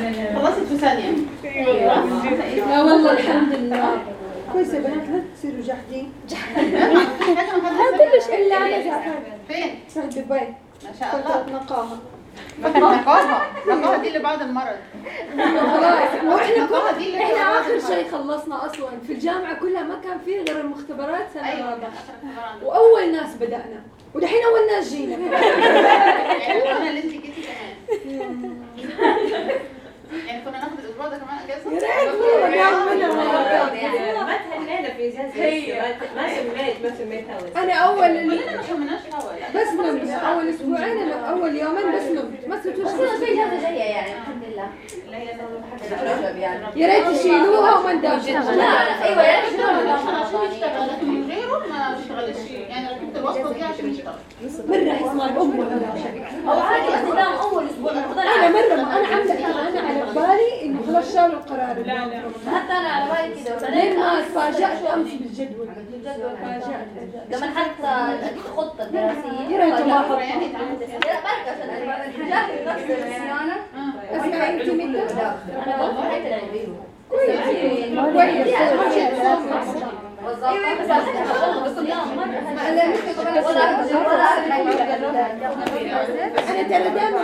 خلصت في ثانيه لا والله الحمد لله كويس يا بنات لا تصيروا جاحدين حاجه ما حدش كلش الا انا زعلانه فين رحت دبي ما شاء الله فترة نقاهه نقاهه نقاهه دي اللي بعد المرض خلاص واحنا نقاهه دي اللي احنا بعد اخر المرض. شيء خلصنا اصلا في الجامعه كلها ما كان فيه غير المختبرات سنه ايوه رابعه آخر اختبار عندك. واول ناس بدانا ودحين اول ناس جينا يعني انا اللي انت جيتي كمان يعني كنا ناخد الاسبوع ده كمان اجازه يا ريت والله نعملها يعني ما تهنينا في اجازه هي. ما سميت ما سميت هوا انا اول اللي كلنا ما شمناش هوا يعني بس نمت اول اسبوعين انا اول يومين بس نمت ما سويت بس ولا انا في شيء اجازه جايه يعني الحمد لله يا ريت يشيلوها وما نداوم لا لا ايوه يا ريت عشان عشان يشتغل لكن من غيره ما اشتغلش يعني ركبت الواسطه دي عشان يشتغل مره اسمها الام ولا شيء هو عادي بس نظام اول اسبوع انا مره ما انا عامله انا على بالي انه خلاص شالوا القرار لا لا حتى انا على بالي كذا لين ما تفاجأت امس بالجدول تفاجأت لما حتى الخطه الدراسيه يا ريت ما يعني حطوا اتعملت لا بركة عشان جاهز نفس الصيانة اسمع انت متى؟ انا والله هيك العلم. كويس ايوه بس والله بالصيام مرة ولا انا ترى دائما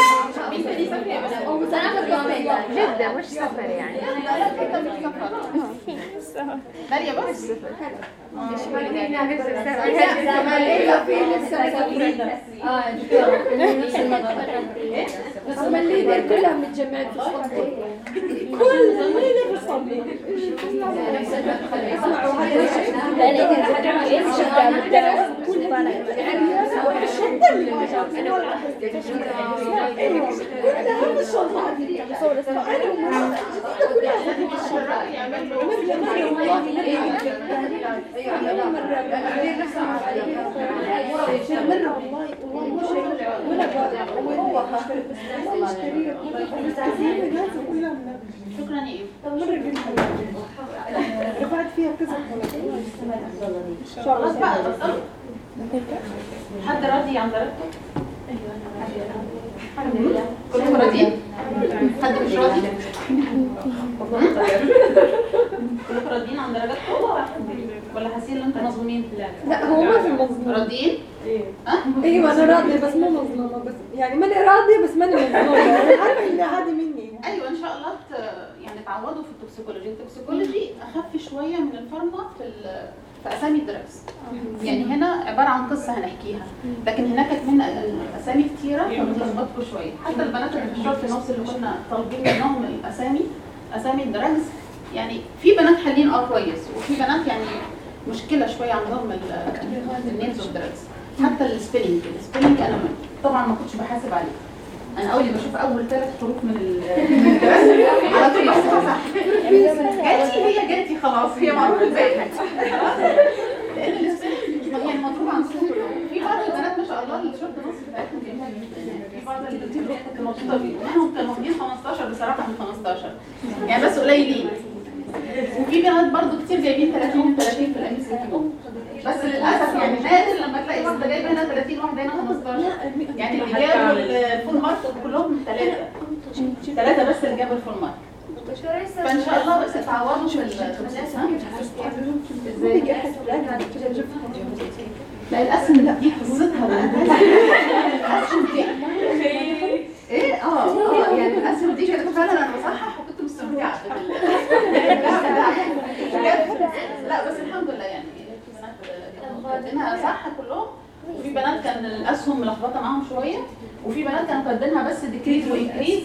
ما جدة مش سفر يعني داليا بس ايوه في لسه مسافرين بس هم الليدر كلهم متجمعين في الصف كل الليدر في الصف اسمعوا هذا مرة والله والله مش ولا شكرا يا ايف رفعت فيها كذا خلاص بقى بطلوا حد راضي عن درجته؟ الحمد لله كلكم راضيين؟ حد مش راضي؟ كلكم راضيين عن درجاتكم؟ ولا حاسين ان انتم مظلومين؟ لا هو ما في مظلوم راضيين؟ ايوه انا راضيه بس مو مظلومه بس يعني ماني راضيه بس ماني مظلومه عارفه ان عادي مني ايوه ان شاء الله ت- يعني تعوضوا في التوكسيكولوجي، التوكسيكولوجي اخف شويه من الفارما في ال- في اسامي الدراجز. يعني هنا عباره عن قصه هنحكيها، لكن هناك كمان الاسامي كتيره فبتلخبطكم شويه، حتى البنات اللي في الشورت نوتس اللي كنا طالبين منهم الاسامي اسامي الدراجز يعني في بنات حالين اه كويس وفي بنات يعني مشكله شويه عندهم النيمز اوف دراجز حتى السبيلنج السبيلنج انا طبعا ما كنتش بحاسب عليه انا اول ما بشوف اول ثلاث حروف من ال- من الدراسه على طول بحسبها صح جاتي هي جاتي خلاص هي معروفه ازاي لان السبيلنج يعني مضروب عن صوت في بعض البنات ما شاء الله الشورت نص بتاعتهم جميله جدا يعني في بعض اللي كانت مبسوطه بيه منهم كانوا واخدين 15 بصراحه من 15 يعني بس قليلين وفي بنات برضو كتير جايبين 30 30 في القميص الكبير بس للاسف يعني نادر لما تلاقي واحده جايبه هنا 30 واحده هنا 15 يعني اللي جابوا الفول مارك كلهم ثلاثه ثلاثه بس اللي جابوا الفول مارك فان شاء الله بس تعوضوا في التخصص ها ازاي لا الاسم لا دي قصتها بقى الاسم دي ايه اه اه يعني الاسم دي كانت فعلا انا بصحح وكنت مستمتعه بال بجد. لا بس الحمد لله يعني في بنات كانوا كاتبينها صح كلهم وفي بنات كان الاسهم ملخبطه معاهم شويه وفي بنات كانوا كاتبينها بس ديكريز وانكريز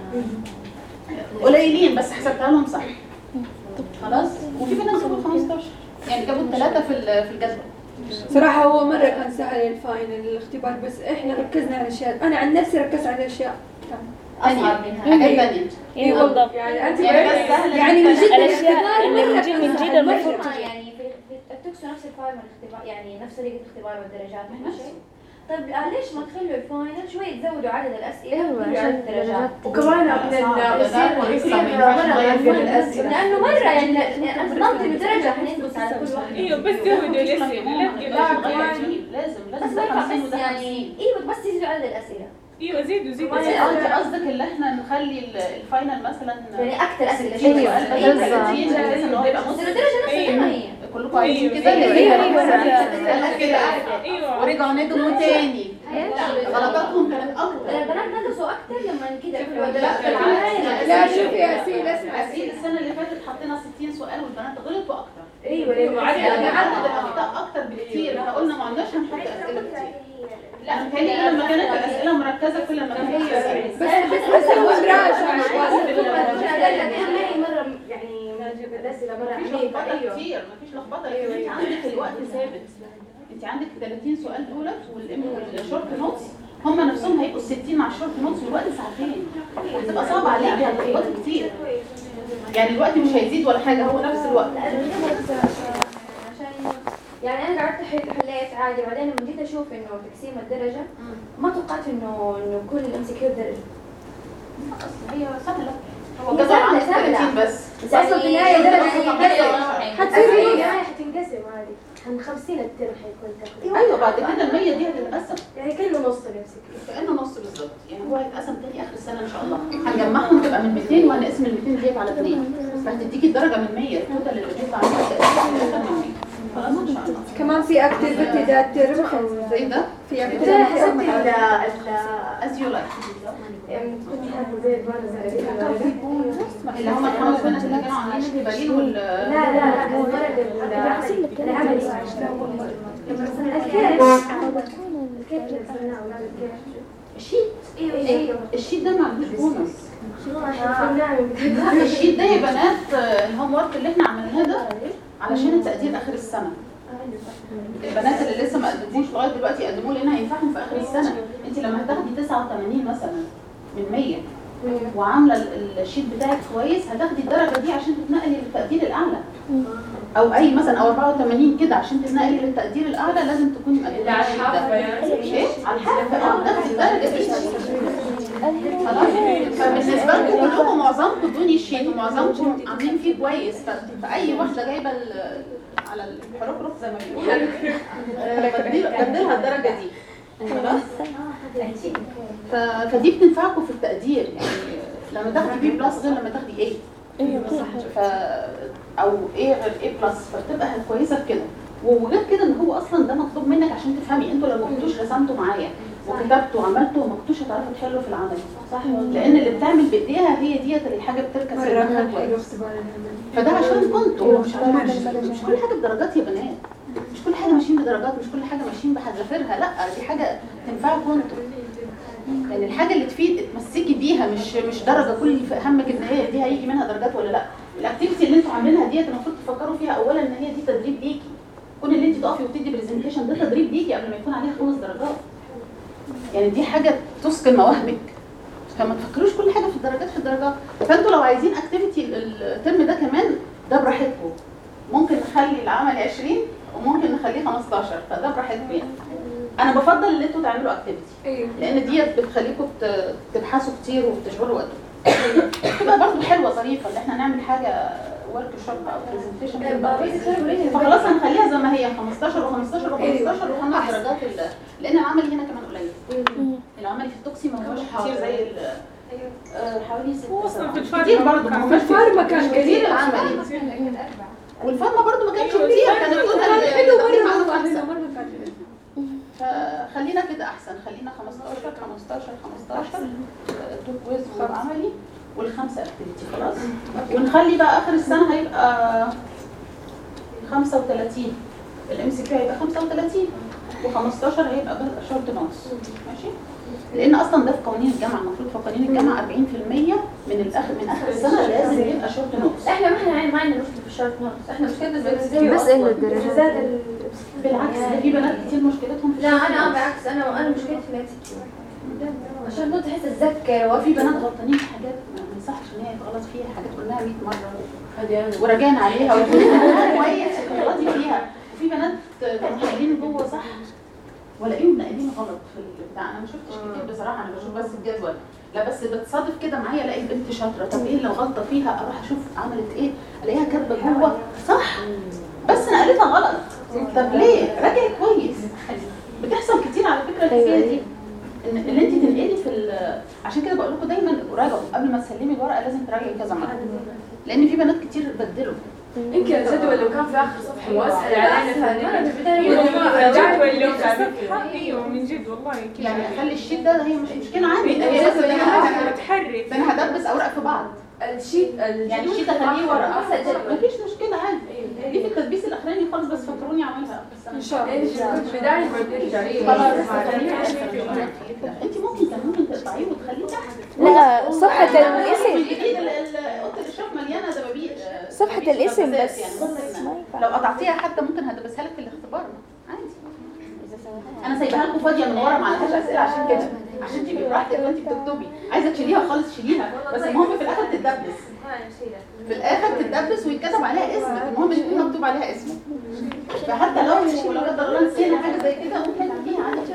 قليلين بس حسبتها لهم صح خلاص وفي بنات جابوا 15 يعني جابوا الثلاثه في ال- في الجدول صراحة هو مرة كان سهل الفاينل الاختبار بس احنا ركزنا على اشياء انا عن نفسي ركزت على اشياء ثانيه حاجات ثانيه اي بالضبط يعني انت يعني بس سهل يعني من جد الأشياء الاختبار اللي من مرة جد- كان من جد سهل، المفروض مرة. يعني في في التوكسو نفس الفاينل الاختبار يعني نفس طريقة الاختبار والدرجات نفس الشيء طيب آه ليش ما تخلوا الفاينل شوي تزودوا عدد الأسئلة أيوة، وتزودوا عشان عدد الدرجات وكمان من لأنه مرة يعني يعني أنت ضمنت إنه درجة حنثبت على كل واحد ايوه بس زودوا الاسئله لا لا تقلقوا. غير لازم بس لازم ما ده ينفع 50 بس وده يعني ايوه بس تزيدوا عدد الأسئلة ايوه زيدوا زيدوا بس انت قصدك اللي احنا نخلي ال- الفاينل مثلا يعني اكثر اسئله 60 شيء سؤال أيوة، بدل بالظبط. 30 بحيث ان هو يبقى بس نص الدرجه نفسها زي ما هي كلكم عايزين كده أيوة، اللي هي أيوة، مثلا أيوة. قالوا كده ايوه ورجعوا ندموا تاني غلطاتهم كانت اكتر البنات نقصوا اكثر لما كده لا بالعكس لا شوفي يا سيدي اسمع أكيد السنة اللي فاتت حطينا 60 سؤال والبنات غلطوا أكتر ايوه يعني عدد الأخطاء أكتر بكتير فقلنا ما عندناش هنحط أسئلة كتير لا متهيألي لما كانت الأسئلة مركزة كل ما كان في أسئلة بس بس بس هو مراجعة مش مره يعني الاسئله مره مفيش عنيفه لخبطة ايوه كتير مفيش لخبطة لكن أنت عندك الوقت ثابت أنت عندك 30 سؤال دولت والإم- والشورت نوتس هم نفسهم هيبقوا 60 مع الشورت نوتس والوقت ساعتين هتبقى صعبة عليك هتلخبطي كتير يعني الوقت مش هيزيد ولا حاجة هو نفس الوقت عشان يعني انا قعدت حل- حليت عادي بعدين لما جيت اشوف انه تقسيم الدرجه ما توقعت انه انه كل الام سي كيو درجه هي سهلة هو هي جدول سهلة، عندك سهلة. 30 بس بس اصلا في النهايه درجه حتصير هي هي حتنقسم عادي عن 50 الترم حيكون تقريبا ايوه بعد كده ال 100 دي هتتقسم يعني كانه نص نفسك كانه نص بالظبط يعني هو هيتقسم تاني اخر السنه ان شاء الله هنجمعهم تبقى من 200 وهنقسم ال 200 ديت على اثنين فهتديكي الدرجه من 100 التوتال اللي بيطلع عليها التقسيم من 100 خلاص ان شاء الله كمان في اكتيفيتي ذات ترم زي ده في انت اكتيفيتي حسبت ال از يو لايك كنت حاطه زي البونus اللي هم الخمس بنات اللي كانوا عاملين الكبارين وال لا لا لا المرة اللي العملي كيف نزلناه ولا كيف الشيت ايوه ايوه الشيت ده ما عندوش بونص فهمناه لا الشيت ده يا بنات آه، الهوم ورك اللي احنا عملناه ده علشان التقدير اخر السنه البنات اللي لسه ما قدموش لغايه دلوقتي يقدموا لنا هينفعهم في اخر السنه انت لما هتاخدي 89 مثلا من 100 وعامله ال- الشيت بتاعك كويس هتاخدي الدرجه دي عشان تتنقلي للتقدير الاعلى او اي مثلا او 84 كده عشان تتنقلي للتقدير الاعلى لازم تكوني مقدمه على الشيت الحافة ده يعني ايه على الحافه اه تاخدي الدرجه دي خلاص فبالنسبه لكم كلكم معظمكم ادوني الشيت ومعظمكم عاملين فيه كويس ف- فاي واحده جايبه ال- على الحروف زي ما بيقولوا آه، بديل- بديلها الدرجه دي خلاص ف- فدي بتنفعكم في التقدير يعني لما تاخدي بي بلس غير لما تاخدي ايه ف او ايه غير ايه بلس فبتبقى كويسه في كده وغير كده ان هو اصلا ده مطلوب منك عشان تفهمي انتوا لو ما كنتوش رسمتوا معايا وكتبتوا وعملتوا ما كنتوش هتعرفوا تحلوا في العمل صح لان اللي بتعمل بايديها هي ديت الحاجه بتركز في دماغها كويس فده عشان كنتوا مش عشان مش, مش كل حاجه بدرجات يا بنات مش كل حاجه ماشيين بدرجات مش كل حاجه ماشيين بحذافيرها لا دي حاجه تنفعكم انتوا يعني الحاجه اللي تفيد تمسكي بيها مش مش درجه كل اللي في همك ان هي دي هيجي منها درجات ولا لا الاكتيفيتي اللي انتوا عاملينها ديت المفروض تفكروا فيها اولا ان هي دي تدريب ليكي كون ان انت تقفي وتدي برزنتيشن ده تدريب ليكي قبل ما يكون عليها خمس درجات يعني دي حاجه تثقل مواهبك فما تفكروش كل حاجه في الدرجات في الدرجات فانتوا لو عايزين اكتيفيتي الترم ده كمان ده براحتكم ممكن نخلي العمل 20 وممكن نخليه 15 فده براحتكم يعني انا بفضل ان انتوا تعملوا اكتيفيتي لان ديت بتخليكم ت- تبحثوا كتير وتشغلوا وقتكم بتبقى برضه حلوه ظريفه ان احنا نعمل حاجه ورك شوب او برزنتيشن فخلاص هنخليها زي ما هي 15 و15 و15 وخمس درجات ال- لان العملي هنا كمان قليل العملي في التوكسي ما هوش كتير زي ال آه، حوالي ست هو أصلاً في سبعة. الفارما كتير برضه كان ما هماش الفارما كان كتير قليل. العملي والفارما برضه ما كانش أيوة، كتير الفارما كانت توتال كان حلو تقريباً مرة عنده مرة خمسة. مرة كان فخلينا كده احسن خلينا 15 15 15 تو كويز وعملي والخمسه اكتيفيتي خلاص ونخلي بقى اخر السنه هيبقى 35 الام سي كيو هيبقى 35 و15 هيبقى شورت نوتس ماشي لان اصلا ده في قوانين الجامعه المفروض في قوانين الجامعه 40% من الاخر من اخر السنه لازم يبقى شورت نوتس احنا ما احنا ما عندنا مشكله في الشورت نوتس احنا مشكلتنا في بس انه الدرجات زاد ال بالعكس ده في بنات كتير مشكلتهم في لا الشورت انا نوتس. بالعكس انا انا مشكلتي في الاكس كيو عشان نوت تحس اتذكر وفي وفي بنات غلطانين في حاجات ما ما يصحش ان هي يتغلط فيها حاجات قلناها 100 مره وراجعنا عليها وقلنا كويس تغلطي فيها وفي بنات كانوا حالين جوه صح ولاقيهم ناقلين غلط في البتاع انا ما شفتش كتير بصراحه انا بشوف بس الجدول لا بس بتصادف كده معايا الاقي بنت شاطره طب ايه لو غلطه فيها اروح اشوف عملت ايه الاقيها كاتبه جوه صح بس نقلتها غلط طب ليه راجعي كويس بتحصل كتير على فكره الحكايه دي ان اللي انت تنقلي في ال- عشان كده بقول لكم دايما راجعوا قبل ما تسلمي الورقه لازم تراجعي كذا مره لان في بنات كتير بدلوا يمكن الجدول لو كان في اخر صفحه واسال علينا ثاني الجدول لو في الصفحة ايوه من جد والله كذا يعني اخلي الشيت ده هي مش مشكله عندي ده هي بس ده انا متحرك ده انا هدبس اوراق في بعض الشيت يعني الشيت اخليه ورقه مفيش مشكله عادي دي في التدبيس الاخراني خالص بس فكروني اعملها بس أنا- ان شاء الله كنت بداية ما بنرجع خلاص خليها انت ممكن كان ممكن تقطعيه وتخليه تحت لا صفحة الاسم الاسم الجديد ال- ال- اوضه الاشراف مليانه دبابيس آه، صفحة دبابيس الاسم ودبابيس بس يعني ما ممكن ينفع. لو قطعتيها حتى ممكن هدبسها لك في الاختبار عادي انا سايباها لكم فاضيه من ورا ما عليهاش اسئله عشان كده عشان تبقي براحتك وانت بتكتبي عايزه تشيليها خالص شيليها بس المهم في الاخر تتدبس في الاخر تتدبس ويتكتب عليها اسمك المهم يكون مكتوب عليها اسمك فحتى لو لو قدر الله نسينا حاجه زي كده ممكن تجيها عادي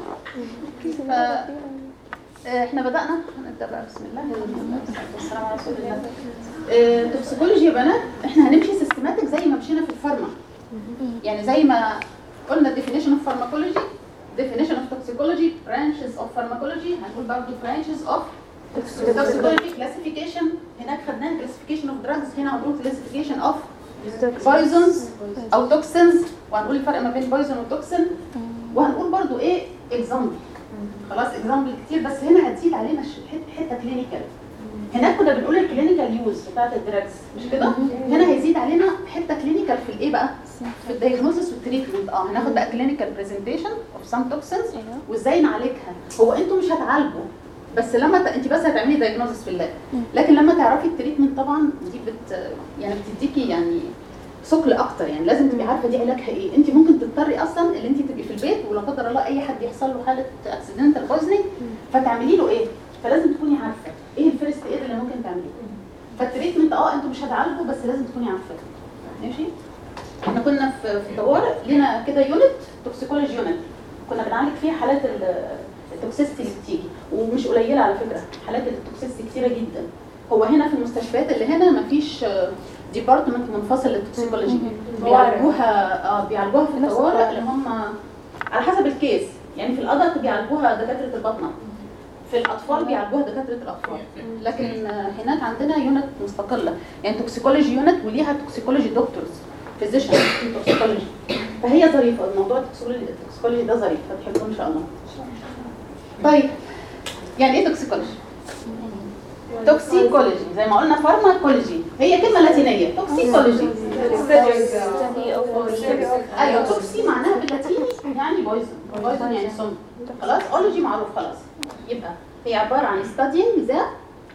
ف آه، احنا بدأنا نبدأ بقى بسم الله والصلاة والسلام على رسول الله آه، توكسيكولوجي يا بنات احنا هنمشي سيستماتيك زي ما مشينا في الفارما يعني زي ما قلنا definition of pharmacology definition of toxicology branches of pharmacology هنقول برضه branches of toxicology classification هناك خدناها classification of drugs هنا هنقول classification of poisons او toxins وهنقول الفرق ما بين poison وتوكسين وهنقول برضو ايه example خلاص example كتير بس هنا هتزيد علينا ش- حت- حته كلينيكال هناك كنا بنقول الكلينيكال يوز بتاعت الدراجز مش كده هنا هيزيد علينا حته كلينيكال في الايه بقى في الدايجنوزس والتريتمنت اه هناخد بقى كلينيكال برزنتيشن اوف سام توكسينز وازاي نعالجها هو انتوا مش هتعالجوا بس لما ت... انت بس هتعملي دايجنوزس في اللاب لكن لما تعرفي التريتمنت طبعا دي بت يعني بتديكي يعني ثقل اكتر يعني لازم تبقي عارفه دي علاجها ايه انت ممكن تضطري اصلا ان انت تبقي في البيت ولا قدر الله اي حد يحصل له حاله اكسيدنتال بويزنينج فتعملي له ايه فلازم تكوني عارفه ايه الفيرست ايد اللي ممكن تعمليه فالتريتمنت اه انتوا مش هتعالجوا بس لازم تكوني عارفه ماشي احنا كنا في في الطوارئ لنا كده يونت توكسيكولوجي يونت كنا بنعالج فيها حالات ال- التوكسيستي اللي بتيجي ومش قليله على فكره حالات التوكسيستي كتيره جدا هو هنا في المستشفيات اللي هنا مفيش ديبارتمنت منفصل للتوكسيكولوجي بيعالجوها اه بيعالجوها في الطوارئ اللي هم على حسب الكيس يعني في الادلت بيعالجوها دكاتره الباطنه في الاطفال بيعالجوها دكاتره الاطفال لكن آه، هناك عندنا يونت مستقله يعني توكسيكولوجي يونت وليها توكسيكولوجي دكتورز فيزيشن توكسيكولوجي فهي ظريفه الموضوع التوكسيكولوجي التوكسيكولوجي ده ظريف هتحبوه ان شاء الله طيب يعني ايه توكسيكولوجي توكسيكولوجي زي ما قلنا فارماكولوجي هي كلمه لاتينيه توكسيكولوجي ايوه توكسي معناها باللاتيني يعني بويزن بويزن يعني سم خلاص اولوجي معروف خلاص يبقى هي عباره عن studying the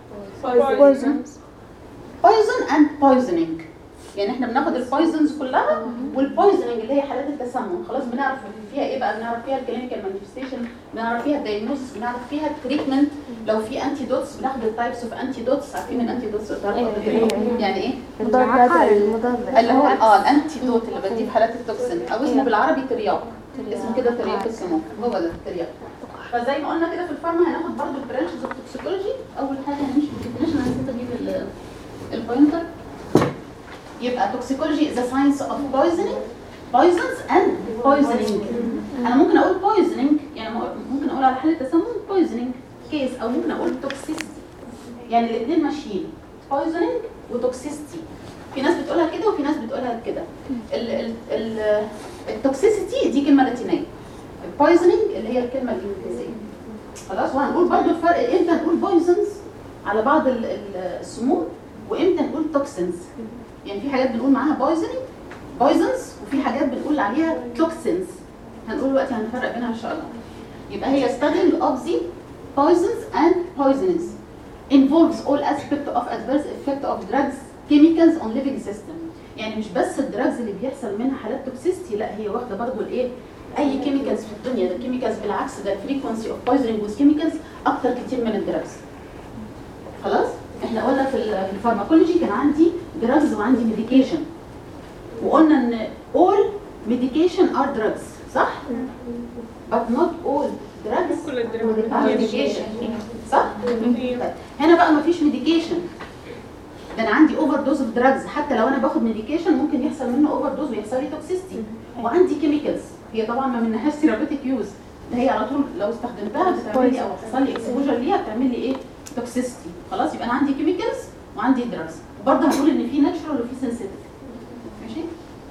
poison and poisoning يعني احنا بناخد البويزنز كلها والبويزننج اللي هي حالات التسمم خلاص بنعرف فيها ايه بقى بنعرف فيها الكلينيكال مانيفستيشن بنعرف فيها الدايجنوستس بنعرف فيها التريتمنت لو في انتي دوتس بناخد التايبس اوف انتي دوتس عارفين الانتي دوتس يعني ايه اللي هو اه الانتيدوت اللي بديه في حالات التوكسين او اسمه بالعربي ترياق اسمه كده ترياق السموم هو ده الترياق فزي ما قلنا كده في الفارما هناخد برضه البرانشز اوف توكسيكولوجي اول حاجه هنمشي بالديفينيشن انا نسيت اجيب ال- البوينتر يبقى توكسيكولوجي is a science of poisoning poisons and poisoning انا ممكن اقول poisoning يعني ممكن اقول على حاله تسمم poisoning كيس او ممكن اقول toxicity يعني الاثنين ماشيين poisoning وتوكسيستي في ناس بتقولها كده وفي ناس بتقولها كده ال- ال- ال- التوكسيسيتي دي كلمه لاتينيه البويزنينج اللي هي الكلمه الانجليزيه خلاص وهنقول برضو الفرق امتى نقول بويزنز على بعض ال- ال- السموم وامتى نقول توكسينز يعني في حاجات بنقول معاها بويزنينج بويزنز وفي حاجات بنقول عليها توكسينز هنقول دلوقتي هنفرق بينها ان شاء الله يبقى هي studying of the poisons and poisons involves all aspect of adverse effect of drugs chemicals on living system يعني مش بس الدراجز اللي بيحصل منها حالات توكسيستي لا هي واخده برضو الايه اي كيميكالز في الدنيا ده الكيميكالز بالعكس ده الفريكونسي اوف بويزنينج وذ كيميكالز اكتر كتير من الدراجز خلاص احنا قلنا في ال- في الفارماكولوجي كان عندي دراجز وعندي ميديكيشن وقلنا ان all medication are drugs صح but not all drugs كل are الدرجات medication صح أيوة. طيب، هنا بقى مفيش ميديكيشن ده انا عندي اوفر دوز اوف دراجز حتى لو انا باخد ميديكيشن ممكن يحصل منه اوفر دوز ويحصل لي توكسيستي وعندي كيميكالز هي طبعا ما منهاش ثيرابيوتيك يوز اللي هي على طول لو استخدمتها بتعمل لي او حصل لي اكسبوجر ليها بتعمل لي ايه توكسيستي خلاص يبقى انا عندي كيميكالز وعندي دراجز وبرضه هنقول ان في ناتشرال وفي سنسيتيف ماشي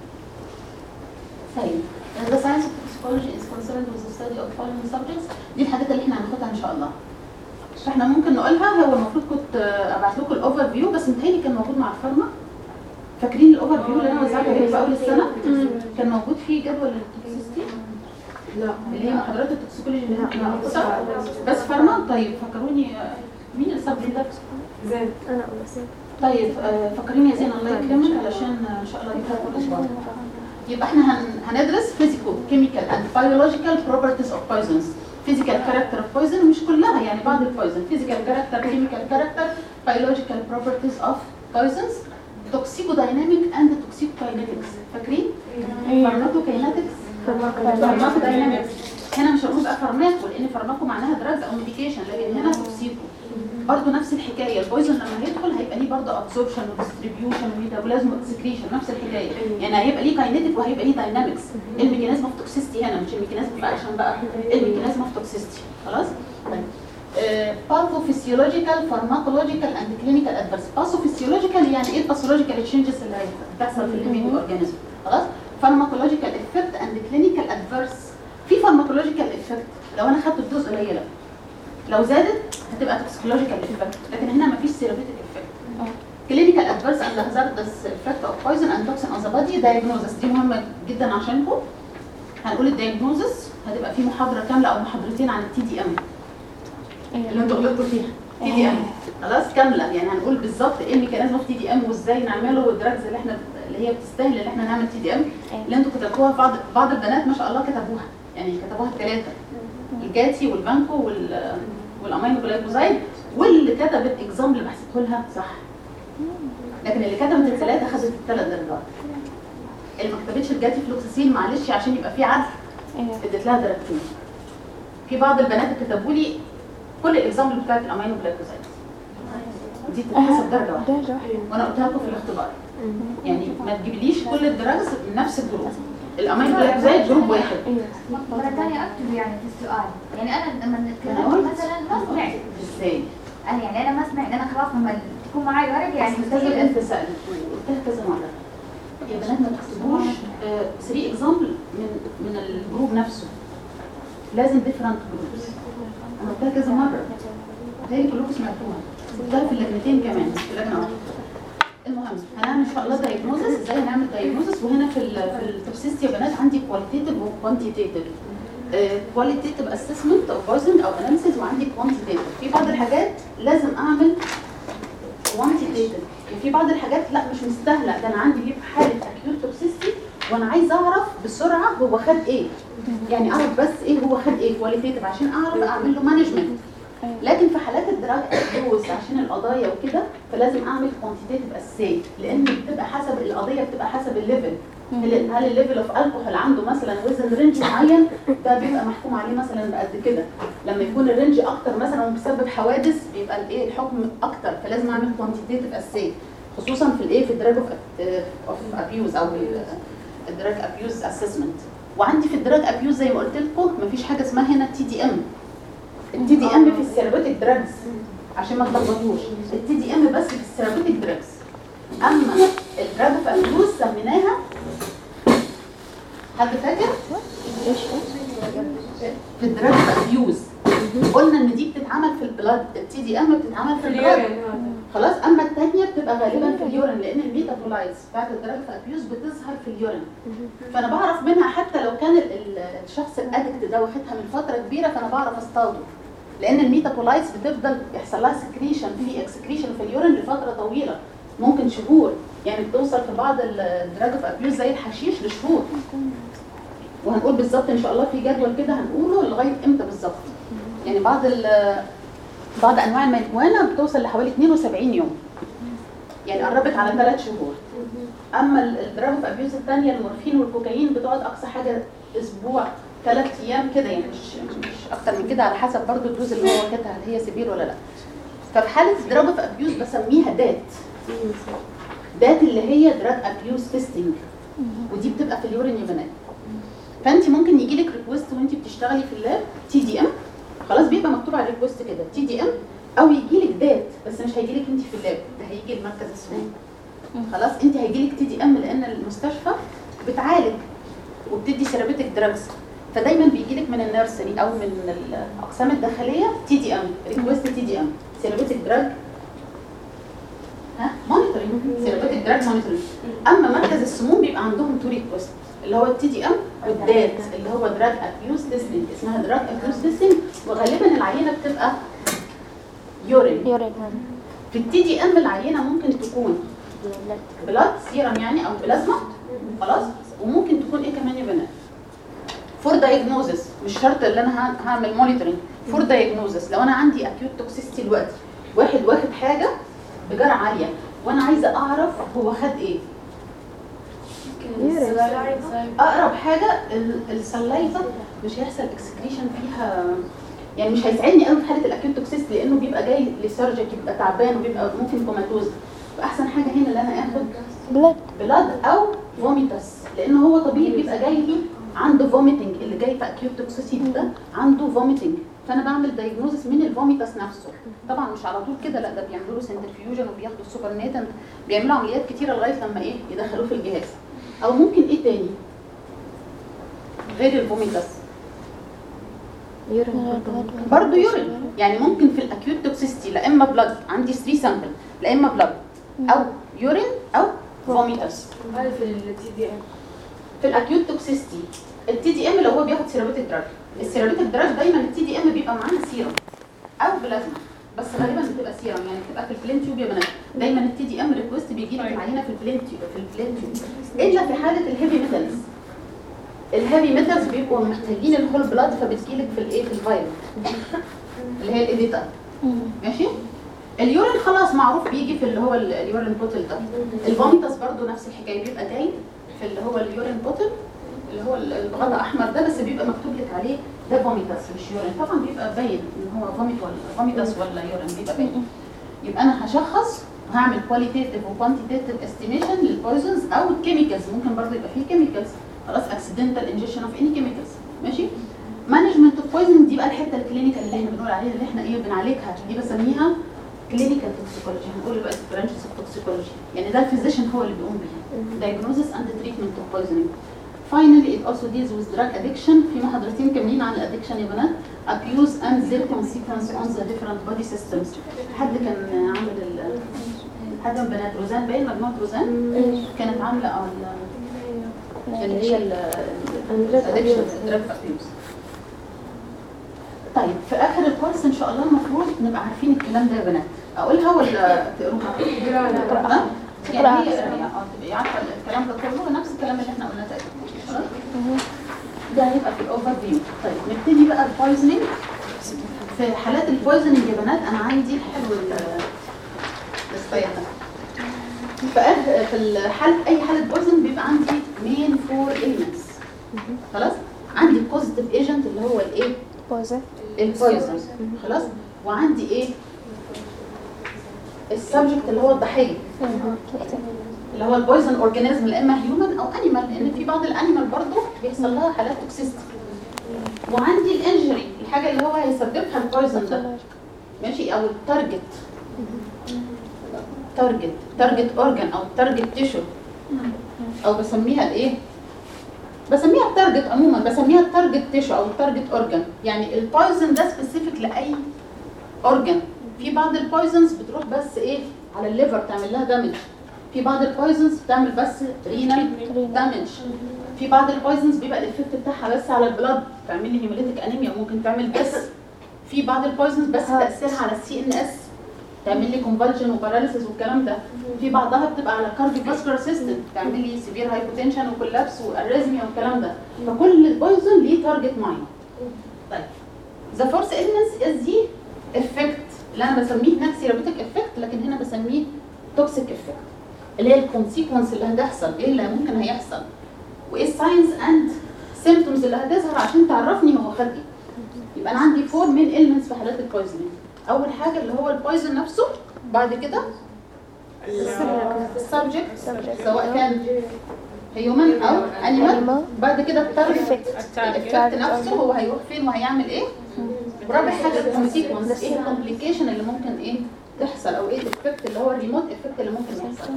طيب the science of toxicology is concerned with the study of following subjects دي الحاجات اللي احنا هناخدها ان شاء الله فاحنا ممكن نقولها هو المفروض كنت آه، ابعت لكم الاوفر فيو بس متهيألي كان موجود مع الفارما فاكرين الاوفر فيو اللي انا وزعته عليكم في اول السنه كان موجود فيه جدول التوكسيستي لا اللي هي محاضرات التوكسيكولوجي اللي احنا بناخدها بس فارما طيب فكروني آه، مين السبجكت ده زين انا اول سنه طيب آه، فكريني يا زين الله يكرمك علشان آه، ان شاء الله نجيبها كل اسبوع يبقى احنا هن... هندرس physical chemical and biological properties of poisons physical character of poison مش كلها يعني بعض البويزن physical character chemical character biological properties of poisons toxicodynamic and toxicokinetics فاكرين؟ pharmacokinetics pharmacodynamics هنا مش هنقول بقى فارماكو لان فارماكو معناها دراجز او ميديكيشن لكن هنا توكسيكو برضه نفس الحكايه البويزن لما هيدخل هيبقى ليه برضه ابسوربشن وديستريبيوشن وميتابوليزم واكسكريشن نفس الحكايه يعني هيبقى ليه كاينيتيك وهيبقى ليه داينامكس الميكانيزم اوف توكسيستي هنا مش الميكانيزم بقى عشان بقى الميكانيزم اوف توكسيستي خلاص طيب باثوفيسيولوجيكال فارماكولوجيكال اند كلينيكال ادفيرس باثوفيسيولوجيكال يعني ايه الباثولوجيكال تشينجز اللي هتحصل في الليفينج اورجانيزم خلاص فارماكولوجيكال افكت اند كلينيكال ادفيرس في فارماكولوجيكال افكت لو انا خدت الدوز قليله لو زادت هتبقى توكسيكولوجيكال افكت لكن هنا مفيش سيرابيتك افكت كلينيكال ادفيرس اند هازاردس افكت اوف بويزن اند توكسين اون ذا بادي دايجنوزس دي مهمه جدا عشانكم هنقول الدايجنوزس هتبقى في محاضره كامله او محاضرتين عن التي دي ام اللي انتوا غلطتوا فيها تي دي ام خلاص كامله يعني هنقول بالظبط ايه الميكانيزم اوف تي دي ام وازاي نعمله والدراجز اللي احنا اللي هي بتستاهل ان احنا نعمل تي دي ام اللي انتوا كتبتوها بعض بعض البنات ما شاء الله كتبوها يعني كتبوها الثلاثه الجاتي والبانكو وال والامينو جلايكوزايد واللي كتبت اكزامبل بحسبه لها صح لكن اللي كتبت الثلاثه خدت الثلاث درجات اللي ما كتبتش الجاتي فلوكسيسين معلش عشان يبقى في عدل اديت لها درجتين في بعض البنات كتبوا لي كل الاكزامبل بتاعت الامينو جلايكوزايد دي تتحسب درجه واحده درجه واحده وانا قلتها لكم في الاختبار يعني ما تجيبليش كل الدراجز من نفس الجروب الامينو جلايكوزايد جروب واحد مرة ثانية اكتب يعني في السؤال يعني انا لما انا اتكلمت قلت مثلا ما سمعت ازاي انا يعني انا ما سمعت انا خلاص لما تكون معي ورقة يعني مستحيل مستحيل انت سالت قلتها كذا مره يا بنات ما تحسبوش 3 اكزامبل من من الجروب نفسه لازم ديفرنت جروبس انا قلتها كذا مره زي كلكم سمعتوها قلتها في اللجنتين كمان في اللجنه واحده المهم هنعمل ان شاء الله دايجنوزس ازاي نعمل دايجنوزس وهنا في ال في التوكسيستي يا بنات عندي كواليتيتيف وكوانتيتيف كواليتيتيف اسسمنت اوف بويزن او اناليسيز وعندي كوانتيتيف في بعض الحاجات لازم اعمل كوانتيتيف وفي بعض الحاجات لا مش مستاهله ده انا عندي بيبقى حاله اكيوت توكسيستي وانا عايزه اعرف بسرعه هو خد ايه يعني اعرف بس ايه هو خد ايه كواليتيتيف عشان اعرف اعمل له مانجمنت لكن في حالات الدراج ابيوز عشان القضايا وكده فلازم اعمل كوانتيتيف اساي لان بتبقى حسب القضيه بتبقى حسب الليفل هل هل الليفل اوف الكحول عنده مثلا وزن رينج معين ده بيبقى محكوم عليه مثلا بقد كده لما يكون الرينج اكتر مثلا وبسبب حوادث بيبقى الايه الحكم اكتر فلازم اعمل كوانتيتيف اساي خصوصا في الايه في الدراج اوف ابيوز او الدراج ابيوز اسسمنت وعندي في الدراج ابيوز زي ما قلت لكم مفيش حاجه اسمها هنا تي دي ام التي دي ام في السيرابيتك دراجز عشان ما تلخبطوش التي دي ام بس في السيرابيتك دراجز اما الدراج اوف ابيوز سميناها حد فاكر؟ في الدراج اوف ابيوز قلنا ان دي بتتعمل في البلاد التي دي ام بتتعمل في البلاد خلاص اما الثانيه بتبقى غالبا في اليورين لان الميتابولايتس بتاعت الدراج اوف ابيوز بتظهر في اليورين فانا بعرف منها حتى لو كان ال- ال- الشخص الادكت ده واخدها من فتره كبيره فانا بعرف اصطاده لان الميتابولايتس بتفضل يحصل لها سكريشن في اكسكريشن في اليورين لفتره طويله ممكن شهور يعني بتوصل في بعض الدراج اوف ابيوز زي الحشيش لشهور وهنقول بالظبط ان شاء الله في جدول كده هنقوله لغايه امتى بالظبط يعني بعض ال- بعض انواع الماريجوانا بتوصل لحوالي 72 يوم يعني قربت على ثلاث شهور اما ال- الدراج اوف ابيوز الثانيه المورفين والكوكايين بتقعد اقصى حاجه اسبوع ثلاث ايام كده يعني مش مش اكتر من كده على حسب برضو الدوز اللي هو واخدها هل هي سبير ولا لا ففي حاله الدراج اوف ابيوز بسميها دات دات اللي هي دراج ابيوز تيستنج ودي بتبقى في اليورين يا بنات فانت ممكن يجي لك ريكوست وانت بتشتغلي في اللاب تي دي ام خلاص بيبقى مكتوب على الريكوست كده تي دي ام او يجي لك دات بس مش هيجي لك انت في اللاب ده هيجي المركز السوري خلاص انت هيجي لك تي دي ام لان المستشفى بتعالج وبتدي سيرابيتك دراجز فدايما بيجي لك من النيرسري او من الاقسام الداخليه تي دي ام ريكوست تي دي ام سيرابيتك دراج ها مونيتورنج سيرابيتك دراج مونيتورنج اما مركز السموم بيبقى عندهم تو ريكوست اللي هو التي دي ام والدات اللي هو دراج ابيوز ليسننج اسمها دراج ابيوز ليسننج وغالبا العينه بتبقى يورين يورين في التي دي ام العينه ممكن تكون بلاد سيرم يعني او بلازما خلاص وممكن تكون ايه كمان يا بنات فور دايجنوزس مش شرط ان انا ه- هعمل مونيتورنج فور دايجنوزس لو انا عندي اكيوت توكسيستي دلوقتي واحد واخد حاجه بجرعه عاليه وانا عايزه اعرف هو خد ايه اقرب حاجه ال- السلايفا مش هيحصل اكسكريشن فيها يعني مش هيساعدني قوي في حاله الاكيوت توكسيستي لانه بيبقى جاي لسيرجيك بيبقى تعبان وبيبقى ممكن كوماتوز فاحسن حاجه هنا ان انا اخد بلاد بلاد او فوميتس لان هو طبيعي بيبقى جاي لي عنده فوميتنج اللي جاي في اكيوت توكسيسيتي ده عنده فوميتنج فانا بعمل دايجنوزس من الفوميتس نفسه طبعا مش على طول كده لا ده بيعملوا له سنترفيوجن وبياخدوا السوبر نيتنت بيعملوا عمليات كتيره لغايه لما ايه يدخلوه في الجهاز او ممكن ايه تاني غير الفوميتس برضه يورين يعني ممكن في الاكيوت توكسيستي لا اما بلاد عندي 3 سامبل لا اما بلاد او يورين او فوميتس هذا في التي دي ام في الاكيوت توكسيستي التي دي ام لو هو بياخد سيرابيتك دراج السيرابيتك دراج دايما التي دي ام بيبقى معاها سيرم او بلازما بس غالبا بتبقى سيرم يعني بتبقى في البلين تيوب يا بنات دايما التي دي ام ريكوست بيجي لك العينه في البلين تيوب في البلين تيوب الا في حاله الهيفي ميتالز الهيفي ميتالز بيبقوا محتاجين الهول بلاد فبتجيلك في الايه في الفايروس اللي هي الايديتا ماشي اليورين خلاص معروف بيجي في اللي هو ال- اليورين بوتل ده الفوميتاس برضو نفس الحكايه بيبقى جاي في اللي هو اليورين بوتل اللي هو ال- الغطاء احمر ده بس بيبقى مكتوب لك عليه ده فوميتاس مش يورين طبعا بيبقى باين ان هو فوميت ولا فوميتاس ولا يورين بيبقى باين يبقى انا هشخص وهعمل كواليتيتيف وكوانتيتيف استيميشن للبويزنز او الكيميكالز ممكن برضو يبقى فيه كيميكالز خلاص اكسيدنتال انجكشن اوف اني كيميكالز ماشي مانجمنت اوف بويزنج دي بقى الحته الكلينيكال اللي احنا بنقول عليها اللي احنا ايه بنعالجها دي بسميها كلينيكال توكسيكولوجي هنقول دلوقتي برانشز اوف توكسيكولوجي يعني ده الفيزيشن هو اللي بيقوم بيها diagnosis and treatment of poisoning finally it also deals with drug addiction في محاضرتين كاملين عن الادكشن يا بنات abuse and their consequence on the different body systems حد كان عامل ال حد من بنات روزان باين مجموعه روزان كانت عامله اه ال- اللي هي الادكشن الدراج abuse طيب في اخر الكورس ان شاء الله المفروض نبقى عارفين الكلام ده يا بنات اقولها ولا تقروها تقراها يعني هي قرايه اه تبقي عارفه الكلام ده كله نفس الكلام اللي احنا قلناه تقريبا خلاص؟ ده هيبقى في الاوفر فيو طيب نبتدي بقى البويزنينج في حالات البويزنينج يا بنات انا عندي حلو ال- السباير ده في آخر- في الحالة اي حاله بويزن بيبقى عندي مين فور elements خلاص عندي بوزيتيف ايجنت اللي هو الايه بوزة البويزن خلاص وعندي ايه السبجكت اللي هو الضحيه اللي هو البويزن اورجانيزم لا اما هيومن او انيمال لان في بعض الانيمال برضه بيحصل لها حالات توكسيستي وعندي الانجري الحاجه اللي هو هيسببها البويزن ده ماشي او التارجت تارجت تارجت اورجان او تارجت تيشو او بسميها الايه بسميها التارجت عموما بسميها التارجت تيشو او التارجت اورجان يعني البويزن ده سبيسيفيك لاي اورجان في بعض البويزنز بتروح بس ايه على الليفر تعمل لها دامج في بعض البويزنز بتعمل بس رينال دامج في بعض البويزنز بيبقى الايفكت بتاعها بس على البلاد تعمل لي هيموليتيك انيميا ممكن تعمل بس في بعض البويزنز بس تاثيرها على السي ان اس تعمل لي كونفالجن وباراليسيس والكلام ده في بعضها بتبقى على كارديو فاسكولار سيستم تعمل لي سيفير هايبوتنشن وكولابس واريزميا والكلام ده فكل بويزن ليه تارجت معين طيب ذا فورس elements از دي افكت اللي انا بسميه هناك سيرابيتك افكت لكن هنا بسميه توكسيك افكت اللي هي الكونسيكونس اللي هتحصل ايه اللي ممكن هيحصل وايه الساينز اند سيمبتومز اللي هتظهر عشان تعرفني هو خد ايه يبقى انا عندي فور مين elements في حالات البويزنينج اول حاجه اللي هو البويزن نفسه بعد كده السبجكت سواء كان هيومن او انيمال Animal. بعد كده التارجت التارجت الافكت نفسه هو هيروح فين وهيعمل ايه ورابع حاجه الكونسيكونس ايه الكومبليكيشن اللي ممكن ايه تحصل او ايه الافكت اللي هو الريموت افكت اللي ممكن يحصل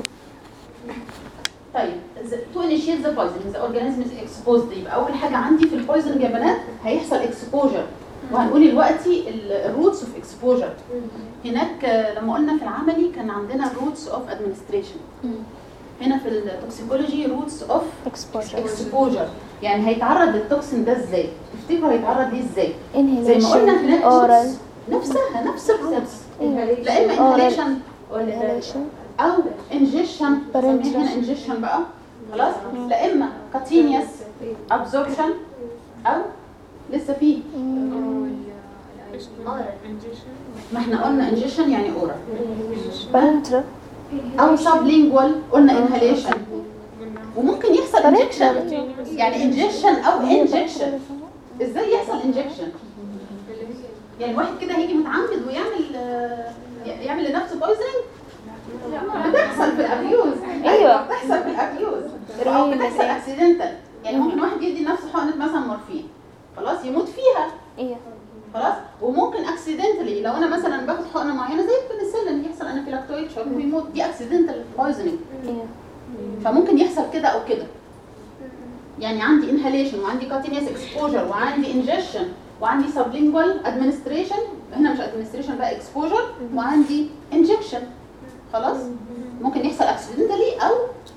طيب تو انيشيت ذا poison ذا اورجانيزم از exposed يبقى اول حاجه عندي في البويزن يا بنات هيحصل اكسبوجر وهنقول دلوقتي الروتس اوف اكسبوجر هناك آه، لما قلنا في العملي كان عندنا روتس اوف ادمنستريشن هنا في التوكسيكولوجي روتس اوف exposure اكسبوجر يعني هيتعرض للتوكسين ده ازاي تفتكروا هيتعرض ليه ازاي زي ما قلنا inhalation هناك oral roots نفسها نفس الروتس Inhalation. لا اما Oral. انهاليشن ولا inhalation او انجيشن Parenteral. هنا انجيشن بقى خلاص لا اما كاتينيوس ابزوربشن او لسه في ما احنا قلنا انجيشن يعني اورال parenteral او سبلينجوال قلنا انهاليشن وممكن يحصل انجكشن يعني انجكشن او انجكشن ازاي يحصل انجكشن يعني واحد كده هيجي متعمد ويعمل آه، يعمل لنفسه بويزنينج بتحصل في الابيوز أيوة. بتحصل في الابيوز او بتحصل اكسيدنتال يعني ممكن واحد يدي لنفسه حقنه مثلا مورفين خلاص يموت فيها ايه خلاص وممكن اكسيدنتالي لو انا مثلا باخد حقنه معينه زي البنسلين يحصل انافيلاكتويد شوك ويموت دي اكسيدنتال بويزنينج ايه فممكن يحصل كده او كده يعني عندي انهاليشن وعندي كاتينيوس اكسبوجر وعندي انجكشن وعندي سبلينجوال ادمنستريشن هنا مش ادمنستريشن بقى اكسبوجر وعندي انجكشن خلاص ممكن يحصل اكسيدنتالي او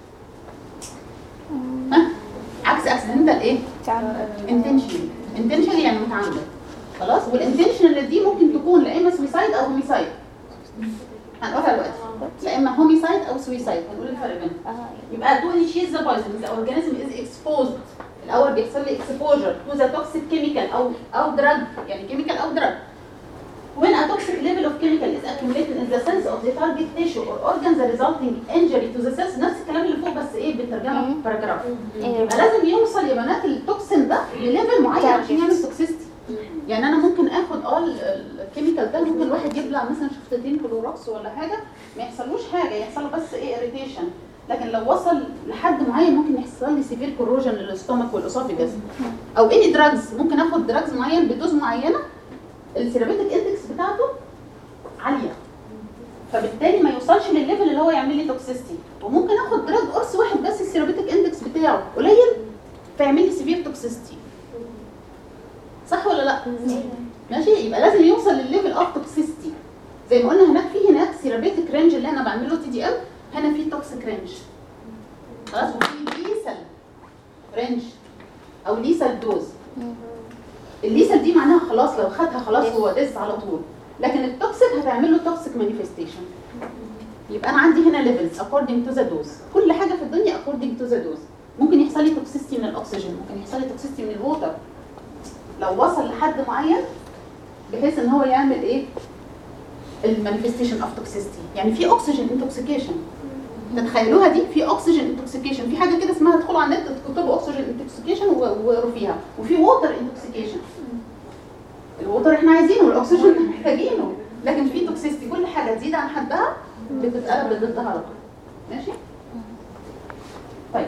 ها عكس اكسيدنتال ايه انتشنال انتشنال يعني متعمد خلاص والانتشنال دي ممكن تكون لا اما سويسايد او هوميسايد هنقولها دلوقتي لا اما هوميسايد او سويسايد هنقول الفرق بينهم يبقى تو initiate the poison the organism is exposed الاول بيحصل لي exposure to the toxic chemical او او drug يعني chemical او drug when a toxic level of chemical is accumulated in the cells of the target tissue or organ the resulting injury to the cells نفس الكلام اللي فوق بس ايه بالترجمه باراجراف ايه يبقى لازم يوصل يا بنات التوكسين ده لليفل معين عشان يعمل توكسيستي يعني انا ممكن اخد اه ال- ال- الكيميكال ده ممكن الواحد يبلع مثلا شفتين كلوروكس ولا حاجه ما يحصلوش حاجه يحصل له بس ايه اريتيشن لكن لو وصل لحد معين ممكن يحصل لي سيفير كوروجن للاستومك والاسوفيجاس او اني دراجز ممكن اخد دراجز معين بدوز معينه السيرابيتك اندكس بتاعته عاليه فبالتالي ما يوصلش للليفل اللي هو يعمل لي توكسيستي وممكن اخد دراج قرص واحد بس السيرابيتك اندكس بتاعه قليل فيعمل لي سيفير توكسيستي صح ولا لا ماشي يبقى لازم يوصل للليفل اوف توكسيستي زي ما قلنا هناك في هناك سيرابيتك رينج اللي انا بعمل له تي دي ام هنا في توكسيك رينج خلاص وفي ليسل رينج او ليسل دوز الليسل دي معناها خلاص لو خدها خلاص هو دز على طول لكن التوكسيك هتعمل له توكسيك مانيفستيشن يبقى انا عندي هنا ليفلز according to the dose كل حاجه في الدنيا according to the dose ممكن يحصل لي توكسيستي من الاكسجين ممكن يحصل لي توكسيستي من الووتر لو وصل لحد معين بحيث ان هو يعمل ايه المانيفستيشن اوف توكسيستي يعني في اكسجين انتوكسيكيشن تتخيلوها دي في اكسجين انتوكسيكيشن في حاجه كده اسمها ادخلوا على النت تكتبوا اكسجين انتوكسيكيشن واقروا فيها وفي ووتر انتوكسيكيشن الووتر احنا عايزينه والاكسجين محتاجينه لكن في توكسيستي كل حاجه تزيد عن حدها بتتقلب ضدها على طول ماشي طيب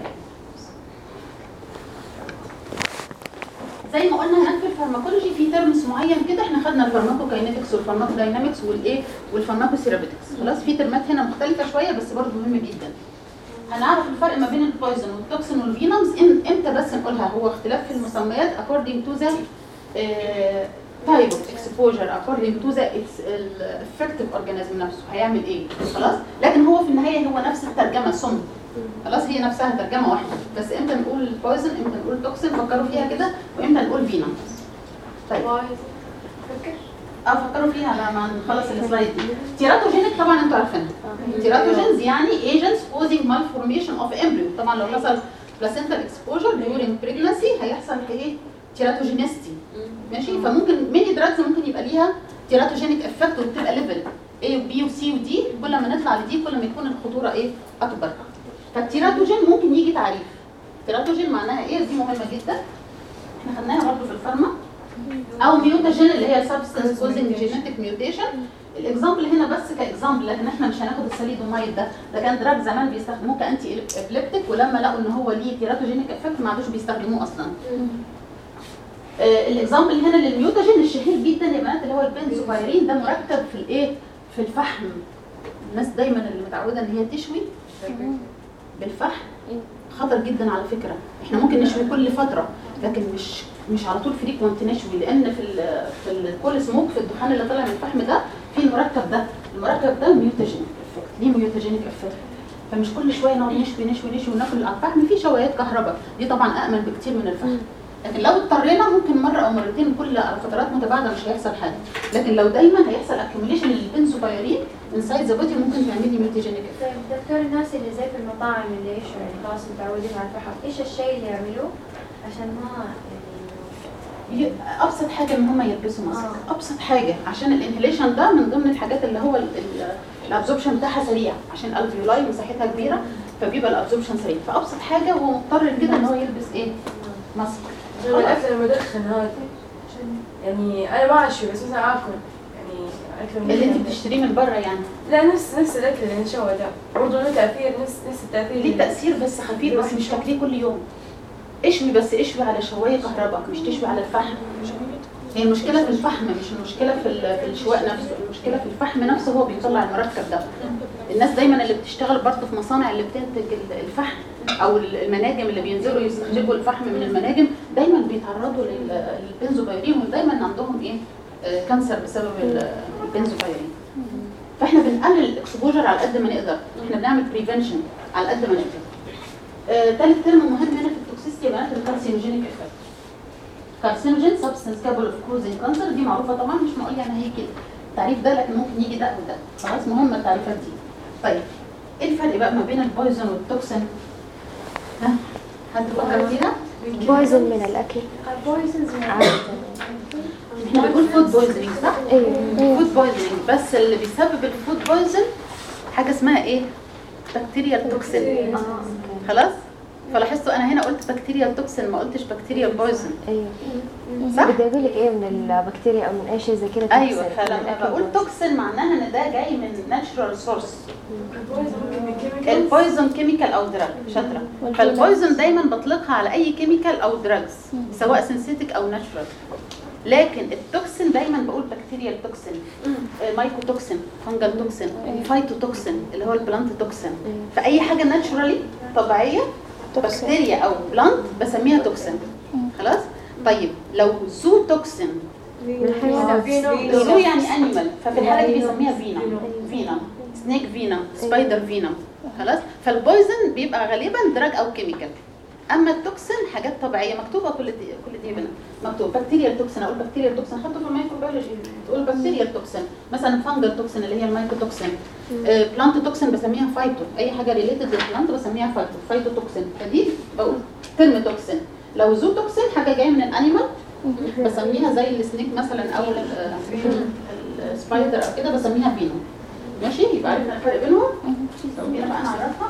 زي ما قلنا هناك في الفارماكولوجي في ترمس معين كده احنا خدنا الفارماكوكاينetics والفارماكوداينامكس والايه والفارماكوثيرابيتكس خلاص في ترمات هنا مختلفه شويه بس برضه مهمه جدا هنعرف الفرق ما بين البويزن والتوكسين والفينومز إم- امتى بس نقولها هو اختلاف في المسميات according to the آه، type of exposure according to the its ال- effective organism نفسه هيعمل ايه خلاص لكن هو في النهايه هو نفس الترجمه سم خلاص هي نفسها ترجمه واحده بس امتى نقول بويزن امتى نقول توكسين فكروا فيها كده وامتى نقول فينوم طيب اه فكروا فيها لما نخلص السلايد دي تيراتوجينيك طبعا انتوا عارفينها تيراتوجينز يعني agents causing malformation of embryo طبعا لو حصل placental exposure during pregnancy هيحصل ايه تيراتوجينيستي ماشي فممكن ميني دراجز ممكن يبقى ليها تيراتوجينيك افكت وبتبقى ليفل A وبي وسي ودي كل ما نطلع لدي كل ما يكون الخطوره ايه اكبر فالتيراتوجين ممكن يجي تعريف تيراتوجين معناها ايه دي مهمه جدا احنا خدناها برضه في الفارما او ميوتاجين اللي هي substance causing genetic mutation الاكزامبل هنا بس كاكزامبل لكن احنا مش هناخد الساليدومايد ده ده كان دراج زمان بيستخدموه كانتي ابليبتيك ولما لقوا ان هو ليه تيراتوجينيك افكت ما عادوش بيستخدموه اصلا آه الاكزامبل هنا للميوتاجين الشهير جدا يا بنات اللي هو البنزوفايرين ده مركب في الايه في الفحم الناس دايما اللي متعوده ان هي تشوي بالفحم خطر جدا على فكره احنا ممكن نشوي كل فتره لكن مش مش على طول فريكونت نشوي لان في ال في الكول سموك في الدخان اللي طالع من الفحم ده في المركب ده المركب ده ميوتاجينيك افكت ليه ميوتاجينيك افكت فمش كل شويه نقعد نشوي نشوي نشوي وناكل على الفحم في شوايات كهرباء دي طبعا امن بكتير من الفحم لكن لو اضطرينا ممكن مره او مرتين كل فترات متباعده مش هيحصل حاجه لكن لو دايما هيحصل اكيوميليشن للبنسوفايرين انسايد ذا بودي ممكن تعمل لي ميوتاجينيك افكت طيب دكتور الناس اللي زي في المطاعم اللي يشوا يعني خلاص متعودين على الفحم ايش الشيء اللي يعملوه عشان ما يعني ي- ابسط حاجه ان هم يلبسوا ماسك آه. ابسط حاجه عشان الانهليشن ده من ضمن الحاجات اللي هو الابزوربشن بتاعها سريع عشان الالفيولاي مساحتها كبيره فبيبقى الابزوربشن سريع فابسط حاجه هو مضطر كده ان هو يلبس ايه ماسك عشان الاكل لما ادخن هذا يعني انا ما اشوي بس مثلا اكل يعني اكل اللي انت مدخن. بتشتريه من بره يعني لا نفس نفس الاكل اللي نشوى ده برضه له تاثير نفس نفس التاثير ليه تاثير بس خفيف بس مش تاكليه كل يوم اشوي بس اشوي على شوايه كهرباء مش تشوي على الفحم هي المشكله في الفحم مش المشكله في ال- في الشواء نفسه المشكله في الفحم نفسه هو بيطلع المركب ده الناس دايما اللي بتشتغل برضه في مصانع اللي بتنتج ال- الفحم او ال- المناجم اللي بينزلوا يستخرجوا الفحم من المناجم دايما بيتعرضوا لل- للبنزوفايرين ودايما عندهم ايه آه، كانسر بسبب ال- البنزوفايرين فاحنا بنقلل الاكسبوجر على قد ما نقدر احنا بنعمل بريفنشن على قد ما نقدر آه، تالت ترم مهم هنا في التوكسيستي يا بنات الكارسينوجينيك افكت كارسينوجين سبستنس كابل اوف كوزنج كانسر دي معروفه طبعا مش معقول يعني هي كده التعريف ده لكن ممكن يجي ده وده خلاص مهمه التعريفات دي طيب ايه الفرق بقى ما بين البويزن والتوكسين ها حد فكر فيها بويزن من الاكل البويزنز عادة احنا بنقول فود بويزنينج صح ايوه فود بويزنينج بس اللي بيسبب الفود بويزن حاجه اسمها ايه بكتيريا توكسين خلاص فلاحظتوا انا هنا قلت بكتيريا توكسين ما قلتش بكتيريا بويزن ايوه صح بدي اقول لك ايه من البكتيريا او من اي شيء زي كده ايوه توكسين، من فلما الأكل بقول بويزن. توكسين معناها ان ده جاي من ناتشرال سورس البويزن ممكن من كيميكالز البويزن كيميكال او دراج شاطره فالبويزن دايما بطلقها على اي كيميكال او دراجز سواء سينثيتك او ناتشرال لكن التوكسين دايما بقول بكتيريال توكسين آه، مايكوتوكسين فانجل توكسين فايتوتوكسين اللي هو البلانت توكسين فاي حاجه ناتشرالي طبيعيه توكسين. بكتيريا او بلانت بسميها توكسين خلاص طيب لو زو توكسين من الحيوانات زو يعني انيمال ففي الحاله دي بيسميها فينا فينا سنيك فينا سبايدر فينا خلاص فالبويزن بيبقى غالبا دراج او كيميكال اما التوكسين حاجات طبيعيه مكتوبه كل دي كل دي هنا مكتوب بكتيريال توكسين اقول بكتيريال توكسين حطه في الميكروبيولوجي تقول بكتيريال توكسين مثلا فانجل توكسين اللي هي المايكوتوكسين آه بلانت توكسين بسميها فايتو اي حاجه ريليتد للبلانت بسميها فايتو فايتو توكسين فدي بقول ترم توكسين لو زو توكسين حاجه جايه من الانيمال بسميها زي السنيك مثلا او ال- السبايدر او كده بسميها فينو ماشي يبقى عرفنا الفرق بينهم لو جينا بقى نعرفها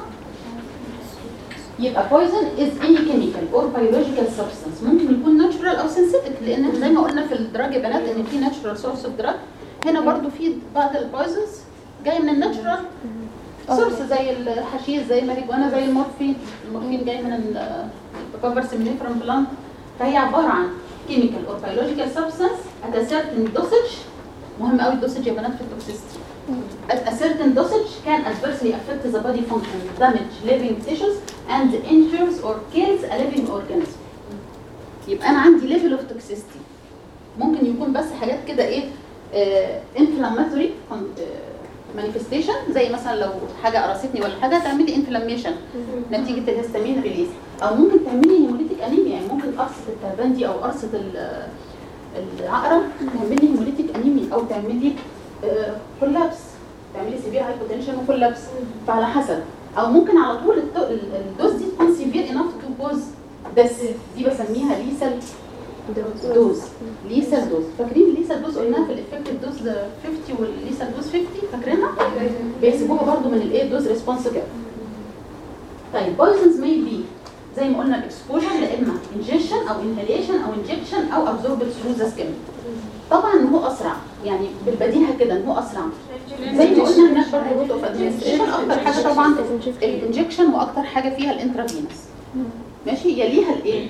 يبقى poison is any chemical or biological substance ممكن يكون natural او synthetic لان زي ما قلنا في الدراج يا بنات ان في natural source of drug هنا برضو في بعض البويزنز جاي من الناتشرال سورس زي الحشيش زي الماريجوانا زي المورفين المورفين جاي من الكوفر سيمينيفرم بلانت فهي عباره عن chemical or biological substance at a certain dosage مهم قوي الدوسج يا بنات في التوكسيستي at a certain dosage can adversely affect the body function, damage living tissues, and injures or kills a living organism. يبقى انا عندي level of toxicity ممكن يكون بس حاجات كده ايه آه inflammatory con- آه manifestation زي مثلا لو حاجه قرصتني ولا حاجه تعمل لي inflammation نتيجه الهستامين ريليز او ممكن تعمل لي هيموليتيك انيميا يعني ممكن قرصه التعبان دي او قرصه ال- العقرب تعمل لي هيموليتيك انيميا او تعمل لي كولابس تعمل لي سيفير هايبوتنشن وكولابس فعلى حسب او ممكن على طول الدو- ال- الدوز دي تكون سيفير انف تو كوز بس دي بسميها ليسال دوز ليسال دوز فاكرين ليسال دوز قلناها في الافكتيف دوز 50 والليسال دوز 50 فاكرينها بيحسبوها برضو من الايه دوز ريسبونس كده طيب poisons may be زي ما قلنا الاكسبوجر يا اما انجكشن او انهاليشن او انجكشن او ابزوربد ثرو ذا سكين طبعا هو اسرع يعني بالبديهه كده ان هو اسرع زي ما قلنا هناك برضه روت اوف ادمنستريشن اكتر حاجه طبعا الانجكشن واكتر حاجه فيها الانترافينوس ماشي يليها الايه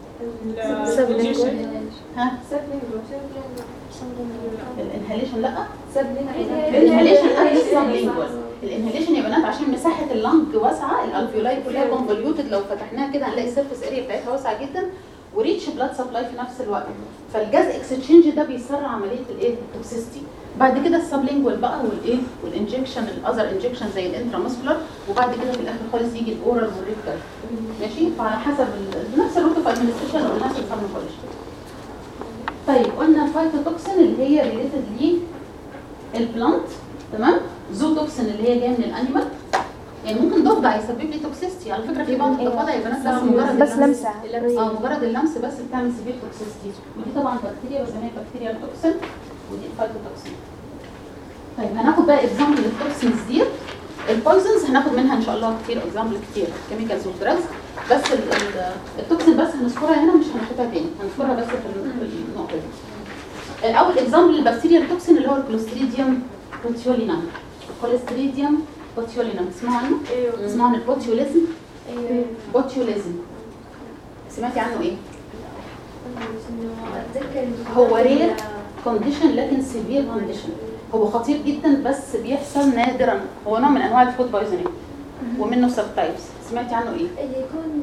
ها الانهاليشن لا الانهاليشن قبل السبلينجوال الانهاليشن يا بنات عشان مساحه اللنج واسعه الالفيولاي كلها كونفوليوتد لو فتحناها كده هنلاقي السيرفيس اريا بتاعتها واسعه جدا وريتش بلاد سبلاي في نفس الوقت فالجاز اكسشينج ده بيسرع عمليه الايه التوكسيستي بعد كده السبلينجوال بقى والايه والانجكشن الاذر انجكشن زي الانتراماسكولار وبعد كده في الاخر خالص يجي الاورال والريكتال ماشي فعلى حسب ال- نفس الروت اوف ادمنستريشن ونفس الفارماكولوجي طيب قلنا الفايتوتوكسين اللي هي ريليتد ليه البلانت تمام زوتوكسين اللي هي جايه من الانيمال يعني ممكن ضفدع يسبب لي توكسيستي على فكره في بعض الضفادع يا بنات بس مجرد بس اللمس- لمسة اه مجرد اللمس بس بتعمل سيفير توكسيستي ودي طبعا بكتيريا بسميها بكتيريا توكسين ودي الفايتوتوكسين طيب هناخد بقى اكزامبل التوكسينز دي البويزنز هناخد منها ان شاء الله كتير اكزامبل كتير كيميكالز ودراجز بس ال- ال- التوكسين بس هنذكرها هنا مش هناخدها تاني هنذكرها بس في ال- في النقطه دي اول اكزامبل البكتيريا التوكسين اللي هو الكلوستريديوم بوتيولينم كوليستريديوم بوتيولينم تسمعوا عنه؟ تسمعوا عن البوتيوليزم؟ بوتيوليزم سمعتي عنه ايه؟ هو رير كونديشن لكن سيفير كونديشن هو خطير جدا بس بيحصل نادرا هو نوع من انواع الفود بايزنينج ومنه سب تايبس سمعتي عنه ايه؟ اللي يكون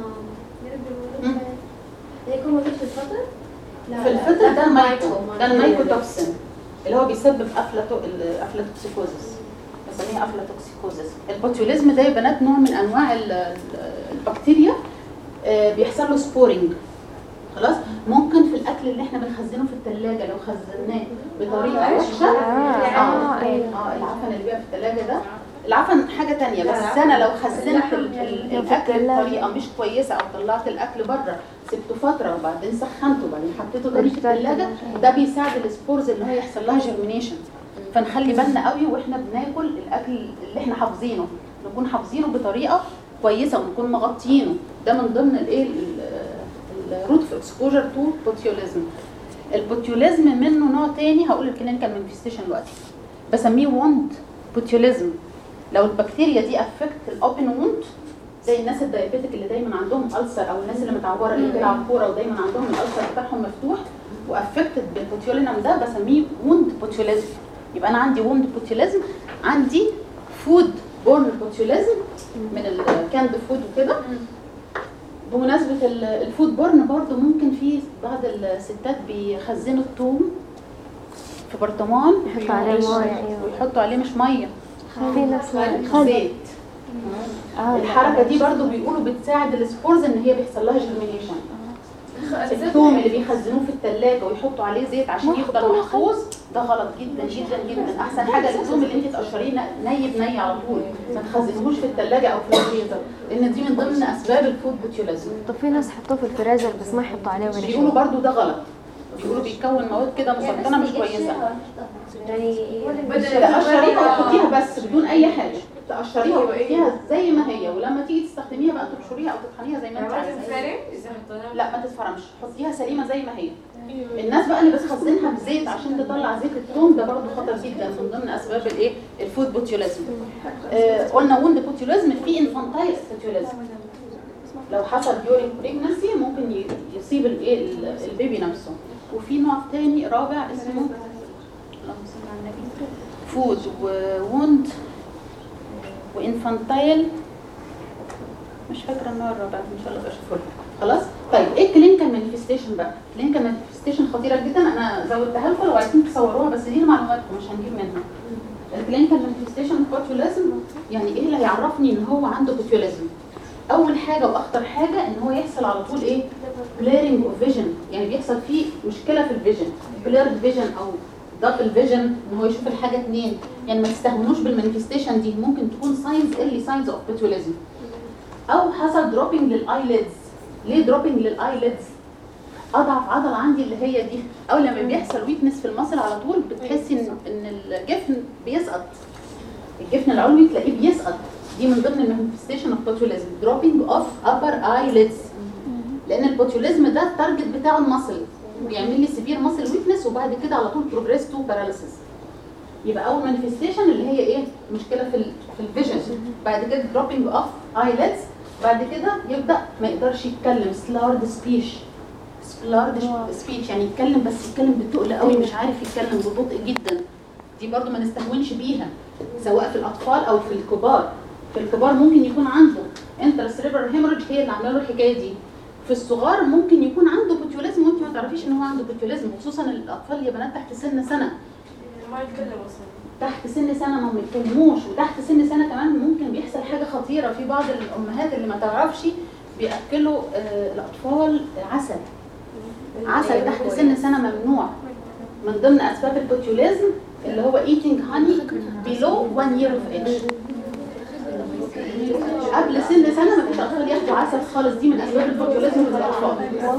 مم. اللي يكون موجود في الفطر في الفطر ده المايكو ده المايكوتوكسين اللي هو بيسبب افلاتو الافلاتوكسيكوزس بنسميها افلاتوكسيكوزس البوتيوليزم ده يا بنات نوع من انواع ال- ال- البكتيريا آه، بيحصل له سبورنج خلاص ممكن في الاكل اللي احنا بنخزنه في الثلاجه لو خزناه بطريقه وحشه اه اه ايوه اه العفن اللي بيبقى في الثلاجه ده العفن حاجه تانية بس انا لو خزنت ال- ال- الاكل بطريقه مش كويسه او طلعت الاكل بره سبته فتره وبعدين سخنته وبعدين حطيته تاني في الثلاجه ده بيساعد السبورز ان هو يحصل لها جيرمينيشن فنخلي بالنا قوي واحنا بناكل الاكل اللي احنا حافظينه نكون حافظينه بطريقه كويسه ونكون مغطيينه ده من ضمن الايه الروت اوف اكسبوجر تو بوتيوليزم البوتيوليزم منه نوع تاني هقول الكلينيكال مانيفستيشن دلوقتي بسميه ووند بوتيوليزم لو البكتيريا دي افكت الاوبن ووند زي الناس الدايابيتك اللي دايما عندهم ألسر او الناس اللي متعوره اللي بتلعب كوره ودايما عندهم الألسر بتاعهم مفتوح وافكتد بالبوتيولينم ده بسميه ووند بوتيوليزم يبقى انا عندي ووند بوتيوليزم عندي فود بورن بوتيوليزم من الكاند فود وكده بمناسبة ال- الفود بورن برضو ممكن في بعض الستات بيخزنوا الثوم في برطمان يحطوا عليه ويش- موية، أيوة. ويحطوا عليه مش ميه في ناس زيت اه الحركه دي برضو بيقولوا بتساعد السبورز ان هي بيحصل لها جيرمينيشن الثوم اللي بيخزنوه في الثلاجه ويحطوا عليه زيت عشان يفضل محفوظ ده غلط جدا جدا جدا احسن حاجه الثوم اللي انت تقشريه ن- ني بني على طول ما تخزنهوش في الثلاجه او في الفريزر لان دي من ضمن اسباب الفود بوتيوليزم طب في ناس حطوه في الفريزر بس ما يحطوا عليه ولا بيقولوا شيء برضو ده غلط بيقولوا بيكون مواد كده مسرطنه مش كويسه يعني تقشريها وتحطيها بس بدون اي حاجه تقشريها وتحطيها زي ما هي ولما تيجي تستخدميها بقى تبشريها او تطحنيها زي ما انت عايزه اذا حطيناها لا ما تتفرمش حطيها سليمه زي ما هي الناس بقى اللي بتخزنها بزيت عشان تطلع زيت الثوم ده برضه خطر جدا من ضمن اسباب الايه الفود بوتيوليزم آه قلنا وند بوتيوليزم في انفانتايل بوتيوليزم لو حصل ديورينج بريجنسي ممكن ي- يصيب الايه ال- البيبي نفسه وفي نوع تاني رابع اسمه اللهم صل على النبي فود ووند وانفانتايل مش فاكره النوع الرابع ان شاء الله بشوفه لكم. خلاص طيب ايه الكلينيكال مانيفستيشن بقى الكلينيكال مانيفستيشن خطيره جدا انا زودتها لكم لو عايزين تصوروها بس دي معلوماتكم مش هنجيب منها الكلينيكال مانيفستيشن بوتيوليزم يعني ايه اللي هيعرفني ان هو عنده بوتيوليزم اول حاجه واخطر حاجه ان هو يحصل على طول ايه بليرنج اوف فيجن يعني بيحصل فيه مشكله في الفيجن بليرد فيجن او دبل فيجن ان هو يشوف الحاجه اتنين يعني ما تستهونوش بالمانيفستيشن دي ممكن تكون ساينز ايرلي ساينز اوف بوتيوليزم او حصل دروبنج للايليدز ليه دروبنج للايليدز اضعف عضله عندي اللي هي دي او لما بيحصل ويكنس في المصل على طول بتحسي ان ان الجفن بيسقط الجفن العلوي تلاقيه بيسقط دي من ضمن المانيفستيشن اوف بوتيوليزم دروبنج اوف ابر ايليدز لان البوتيوليزم ده التارجت بتاعه المصل بيعمل لي سيفير ماسل ويكنس وبعد كده على طول بروجريس تو باراليسيس يبقى اول مانيفستيشن اللي هي ايه مشكله في ال في الفيجن بعد كده دروبينج اوف ايليدز بعد كده يبدا ما يقدرش يتكلم سلارد سبيش سلارد سبيش يعني يتكلم بس يتكلم بتقل قوي مش عارف يتكلم ببطء جدا دي برضو ما نستهونش بيها سواء في الاطفال او في الكبار في الكبار ممكن يكون عنده انترسريبرال هيموريج هي اللي عامله له الحكايه دي في الصغار ممكن يكون عنده بوتيوليزم وانت ما تعرفيش ان هو عنده بوتيوليزم خصوصا الاطفال يا بنات تحت سن سنه ما يتكلم اصلا تحت سن سنه ما بيتكلموش وتحت سن سنه كمان ممكن بيحصل حاجه خطيره في بعض الامهات اللي ما تعرفش بياكلوا آه، الاطفال عسل عسل تحت سن سنه ممنوع من ضمن اسباب البوتيوليزم اللي هو eating honey below one year of age قبل سن سنه ما فيش اطفال ياخدوا عسل خالص دي من اسباب البوتيوليزم في الاطفال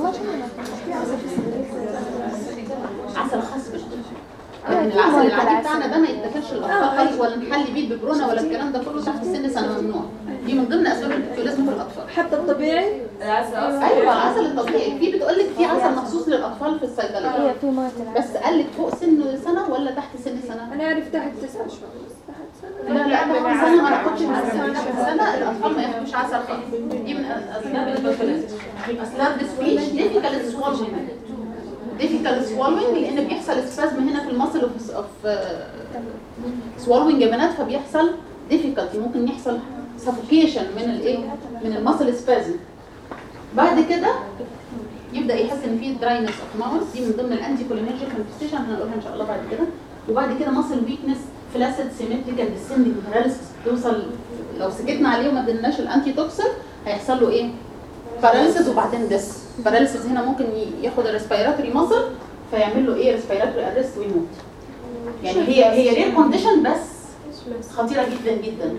عسل خصب لكن العسل العادي بتاعنا ده ما يتاكلش الاطفال خالص ولا نحلي بيه ببرونه ولا الكلام ده كله تحت سن سنه ممنوع دي من ضمن اسباب البوتيوليزم في الاطفال حتى الطبيعي العسل اصلا ايوه العسل الطبيعي في بتقول لك في عسل مخصوص للاطفال في الصيدليه هي في موت بس قال لك فوق سن سنه ولا تحت سن سنه انا اعرف تحت تسع شهور بس تحت سنة لا لا تحت سنه ما ناخدش عسل تحت سنه الاطفال ما ياخدوش عسل خالص دي من اسباب البوتيوليزم اسباب سبيش ديفيكالت سوالوينج ديفيكالت سوالوينج لان بيحصل سبازم هنا في المصل اوف سوالوينج يا بنات فبيحصل ديفيكالتي ممكن يحصل سفوكيشن من الايه من المصل سبازم بعد كده يبدا يحس ان في دراينس اوف ماوث دي من ضمن الانتي كولينرجيك مانيفستيشن هنقولها ان شاء الله بعد كده وبعد كده ماسل ويكنس فلاسيد سيمتريكال ديسندنج باراليسيس توصل لو سكتنا عليه وما اديناش الانتي توكسين هيحصل له ايه؟ باراليسيس وبعدين ديس باراليسيس هنا ممكن ي- ياخد الريسبيراتوري ماسل فيعمل له ايه ريسبيراتوري ارست ويموت يعني هي هي رير كونديشن بس خطيره جدا جدا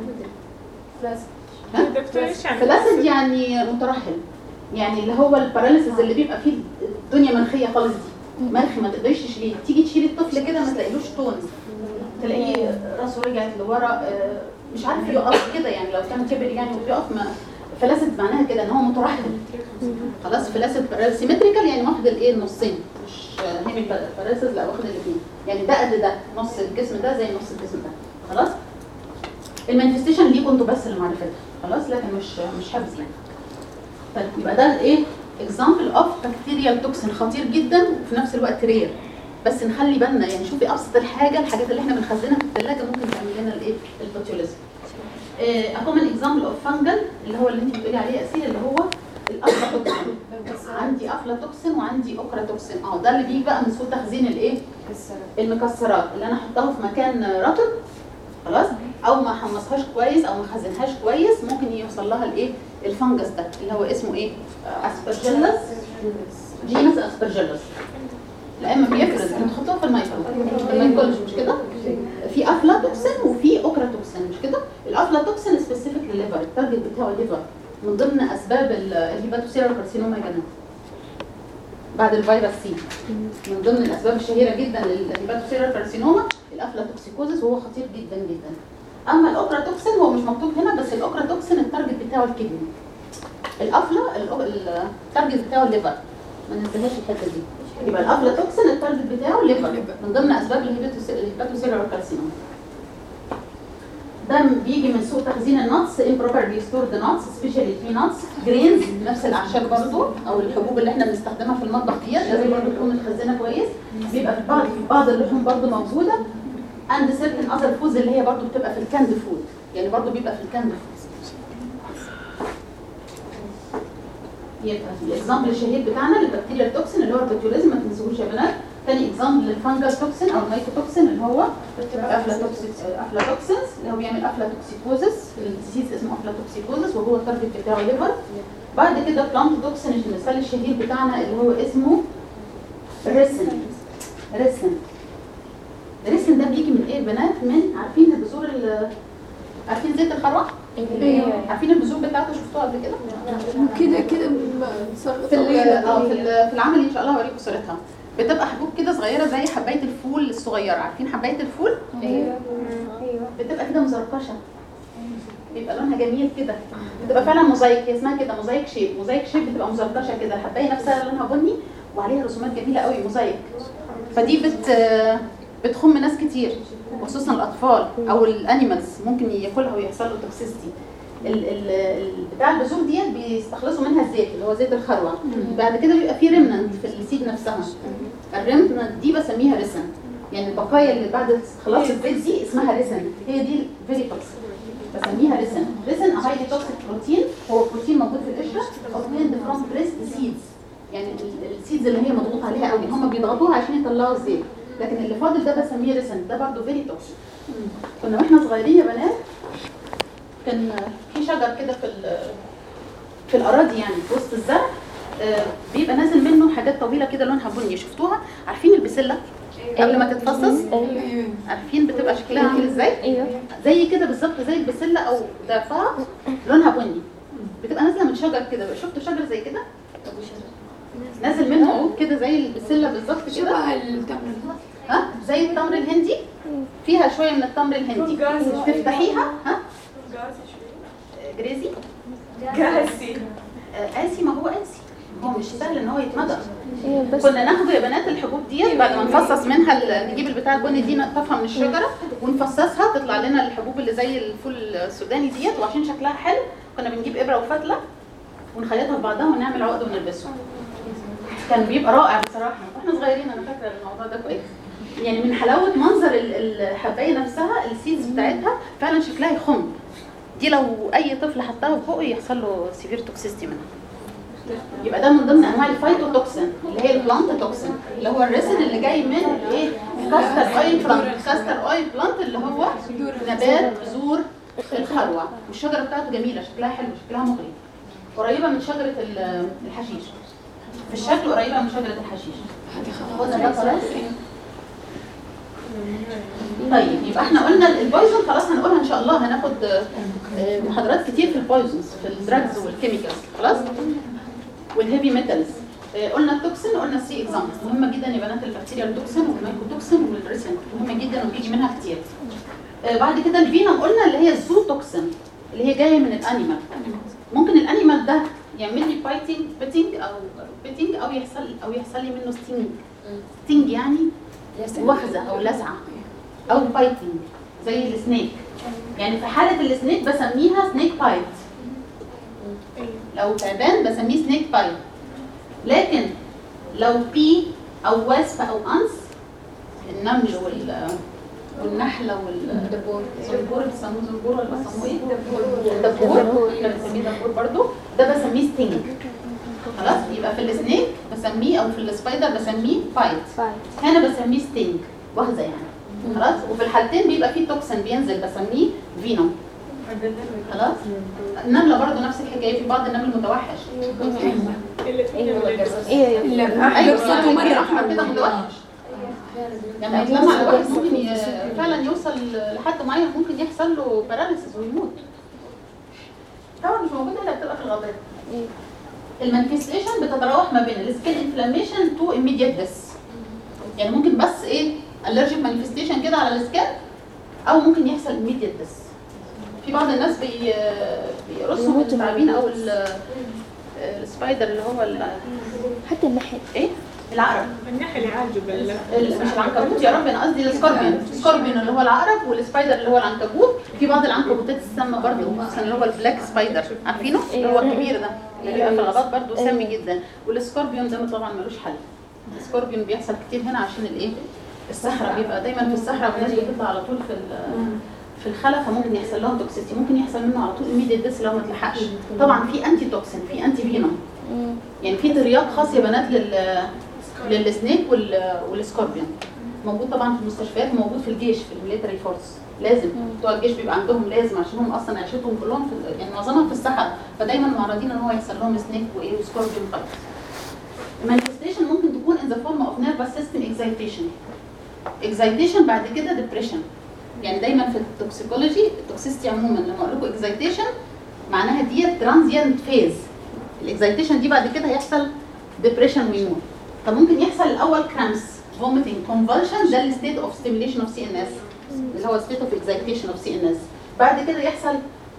دكتور ايش يعني؟ فلاسد يعني مترحل يعني اللي هو الباراليسيس اللي بيبقى فيه الدنيا منخيه خالص دي منخي ما تقدريش تشيليه تيجي تشيلي الطفل كده ما تلاقيلوش تون تلاقيه راسه رجعت لورا آه، مش عارف يقف كده يعني لو كان كبر يعني وبيقف ما فلاسد معناها كده ان هو مترحل خلاص فلاسد سيمتريكال يعني واخد الايه النصين مش هيمي باراليسيس لا واخد الاثنين يعني ده قد ده نص الجسم ده زي نص الجسم ده خلاص المانيفستيشن ليكم انتوا بس اللي معرفتها خلاص لكن مش مش حفظ يعني طيب يبقى ده ايه اكزامبل اوف بكتيريال توكسين خطير جدا وفي نفس الوقت رير بس نخلي بالنا يعني شوفي ابسط الحاجه الحاجات اللي احنا بنخزنها في الثلاجه ممكن تعمل لنا الايه البوتيوليزم اكومن اكزامبل اوف فانجل اللي هو اللي انت بتقولي عليه اسيل اللي هو الافلاتوكسين عندي افلاتوكسين وعندي اوكراتوكسين اه ده اللي بيجي بقى من سوء تخزين الايه المكسرات اللي انا احطها في مكان رطب خلاص او ما حمصهاش كويس او ما خزنهاش كويس ممكن يوصل لها الايه الفنجس ده اللي هو اسمه ايه اسبرجيلس جينس اسبرجيلس لا اما بيفرز انتوا تحطوها في الميكرو الميكولوجي مش كده في افلاتوكسين وفي اوكراتوكسين مش كده الافلاتوكسين سبيسيفيك للليفر التارجت بتاعه الليفر من ضمن اسباب ال- الهيباتوسيرال كارسينوما يا جماعه بعد الفيروس سي من ضمن الاسباب الشهيره جدا للهيباتوسيرال كارسينوما الافلاتوكسيكوزيس وهو خطير جدا جدا اما الاوكراتوكسين هو مش مكتوب هنا بس الاوكراتوكسين التارجت بتاعه الكدني الافلا الأو- التارجت بتاعه الليفر ما ننساهاش الحته دي يبقى الافلاتوكسين التارجت بتاعه الليفر من ضمن اسباب الهيباتوس- الهيباتوسيرال كارسينوما ده بيجي من سوء تخزين النتس improperly stored nuts especially tree nuts grains نفس الاعشاب برضو او الحبوب اللي احنا بنستخدمها في المطبخ ديت لازم برضو تكون متخزنه كويس بيبقى في بعض في بعض اللحوم برضو موجوده and certain other foods اللي هي برضو بتبقى في الكاند فود يعني برضو بيبقى في الكاند فود يبقى الاكزامبل الشهير بتاعنا للبكتيريا التوكسين اللي هو البوتيوليزم ما تنسوهوش يا بنات تاني اكزامبل للفانجل توكسين او المايكوتوكسين اللي هو افلاتوكسينز اللي هو بيعمل افلاتوكسيكوزس الديزيز اسمه افلاتوكسيكوزس وهو التارجت بتاعه ليفر بعد كده بلانت توكسين المثال الشهير بتاعنا اللي هو اسمه ريسن ريسن الريسن ده بيجي من ايه يا بنات من عارفين البذور ال- عارفين زيت الخروع؟ ايوه عارفين البذور بتاعته شفتوها قبل كده؟ كده كده في ال- اه في ال- في العمل ان شاء الله هوريكم صورتها بتبقى حبوب كده صغيره زي حبايه الفول الصغيره عارفين حبايه الفول ايوه ايوه بتبقى كده مزركشه بيبقى لونها جميل كده بتبقى فعلا موزايك هي اسمها كده موزايك شيب موزايك شيب بتبقى مزرطشه كده الحبايه نفسها لونها بني وعليها رسومات جميله قوي موزايك فدي بت بتخم ناس كتير وخصوصا الاطفال او الانيمالز ممكن ياكلها ويحصل له توكسيستي ال- ال- ال- بتاع البذور ديت بيستخلصوا منها الزيت اللي هو زيت الخروع بعد كده بيبقى في ريمننت في السيد نفسها الريمننت دي بسميها ريسن يعني البقايا اللي بعد خلاص الزيت دي اسمها ريسن هي دي فيري توكسيك بسميها ريسن ريسن هايلي توكسيك بروتين هو بروتين موجود في القشره obtained from breast seeds يعني ال- السيدز اللي هي مضغوط عليها قوي هم بيضغطوها عشان يطلعوا الزيت لكن اللي فاضل ده بسميه ريسن ده برضه فيري توكسيك كنا واحنا صغيرين يا بنات كان في شجر كده في ال- في الاراضي يعني في وسط الزرع آه، بيبقى نازل منه حاجات طويله كده لونها بني شفتوها عارفين البسله قبل ما تتفصص عارفين بتبقى شكلها عامل ازاي ايوه زي كده بالظبط زي البسله او ضعفها لونها بني بتبقى نازله من شجر كده شفتوا شجر زي كده نازل منه عود كده زي البسله بالظبط كده شبه التمر ها زي التمر الهندي فيها شويه من التمر الهندي تفتحيها ها جريزي قاسي آه، قاسي ما هو قاسي هو مش سهل ان هو يتمضغ ايوه بس كنا ناخده يا بنات الحبوب ديت بعد ما نفصص منها ال- نجيب البتاع البني دي نقطفها من الشجره ونفصصها تطلع لنا الحبوب اللي زي الفول السوداني ديت وعشان شكلها حلو كنا بنجيب ابره وفتله ونخيطها ببعضها ونعمل عقد ونلبسه كان بيبقى رائع بصراحه واحنا صغيرين انا فاكره الموضوع ده كويس يعني من حلاوه منظر ال- الحبايه نفسها السيدز بتاعتها فعلا شكلها يخم دي لو اي طفل حطها في بقه يحصل له سيفير توكسيستي منها يبقى ده من ضمن انواع الفايتوتوكسين اللي هي البلانت توكسين اللي هو الريسن اللي جاي من ايه كاستر اويل بلانت كاستر اويل بلانت اللي هو نبات بذور الخروع والشجره بتاعته جميله شكلها حلو شكلها مغري قريبه من شجره ال- الحشيش في الشكل قريبه من شجره الحشيش قلنا ده خلاص طيب يبقى احنا قلنا البويزون خلاص هنقولها ان شاء الله هناخد آه، محاضرات كتير في البويزونز في الدراجز والكيميكالز خلاص والهيفي ميتالز آه، قلنا التوكسين قلنا سي اكزامبل مهمه جدا يا بنات البكتيريا التوكسين والميكوتوكسين والريسين مهمه جدا وبيجي منها كتير آه، بعد كده الفينوم قلنا اللي هي الزوتوكسين اللي هي جايه من الانيمال ممكن الانيمال ده يعمل لي بايتنج بيتنج او بيتنج او يحصل او يحصل لي منه ستينج ستينج يعني وخزه او لسعه او بايتنج زي السنيك يعني في حاله السنيك بسميها سنيك بايت لو تعبان بسميه سنيك بايت لكن لو بي او واسب او انس النمل وال والنحله والدبور زنبور بيسموه زنبور ولا بيسموه ايه؟ الدبور احنا بنسميه دبور برضو ده بسميه ستينج خلاص يبقى في السنيك بسميه او في السبايدر بسميه بايت فايت هنا بسميه ستينج وهذا يعني خلاص وفي الحالتين بيبقى فيه توكسين بينزل بسميه فينوم خلاص النمله برضو نفس الحكايه في بعض النمل متوحش ايوه ايوه قصته مره احمر كده متوحش لما يتلمع على واحد ممكن ي... فعلا يوصل لحد معين ممكن يحصل له باراليسيس ويموت طبعا مش موجوده الا بتبقى في الغابات المانيفستيشن بتتراوح ما بين السكين انفلاميشن تو immediate death يعني ممكن بس ايه allergic مانيفستيشن كده على السكين او ممكن يحصل immediate death في بعض الناس بي بيقرصوا من التعابين او ال- السبايدر اللي هو ال- حتى النحل ايه العقرب النحل يعالجوا بال ال- مش العنكبوت يا رب انا قصدي السكوربيون السكوربيون اللي هو العقرب والسبايدر اللي هو العنكبوت في بعض العنكبوتات السامه برضه خصوصا اللي هو البلاك سبايدر عارفينه اللي هو الكبير ده اللي بيبقى في الغابات برضه سامي جدا والسكوربيون ده طبعا ملوش حل السكوربيون بيحصل كتير هنا عشان الايه الصحراء بيبقى دايما في الصحراء والناس بتطلع على طول في ال- في الخلا فممكن يحصل لهم توكسيتي ممكن يحصل منه على طول immediate death لو ما اتلحقش طبعا في انتي توكسين في انتي فينوم يعني في ترياق خاص يا بنات لل للسنيك وال... والسكوربيون موجود طبعا في المستشفيات وموجود في الجيش في الميليتري فورس لازم بتوع الجيش بيبقى عندهم لازم عشان هم اصلا عيشتهم كلهم في يعني معظمها في الصحراء فدايما معرضين ان هو يحصل لهم سنيك وايه وسكوربيون فايت المانيفستيشن ممكن تكون in the form of nervous system excitation excitation بعد كده depression يعني دايما في التوكسيكولوجي التوكسيستي عموما لما اقول لكم excitation معناها ديت ترانزيانت فيز الاكزايتيشن دي بعد كده هيحصل ديبريشن ويموت طب ممكن يحصل الاول كرامس فوميتنج كونفولشن ده الستيت اوف ستيميليشن اوف سي ان اس اللي هو ستيت اوف اكزايتيشن اوف سي ان اس بعد كده يحصل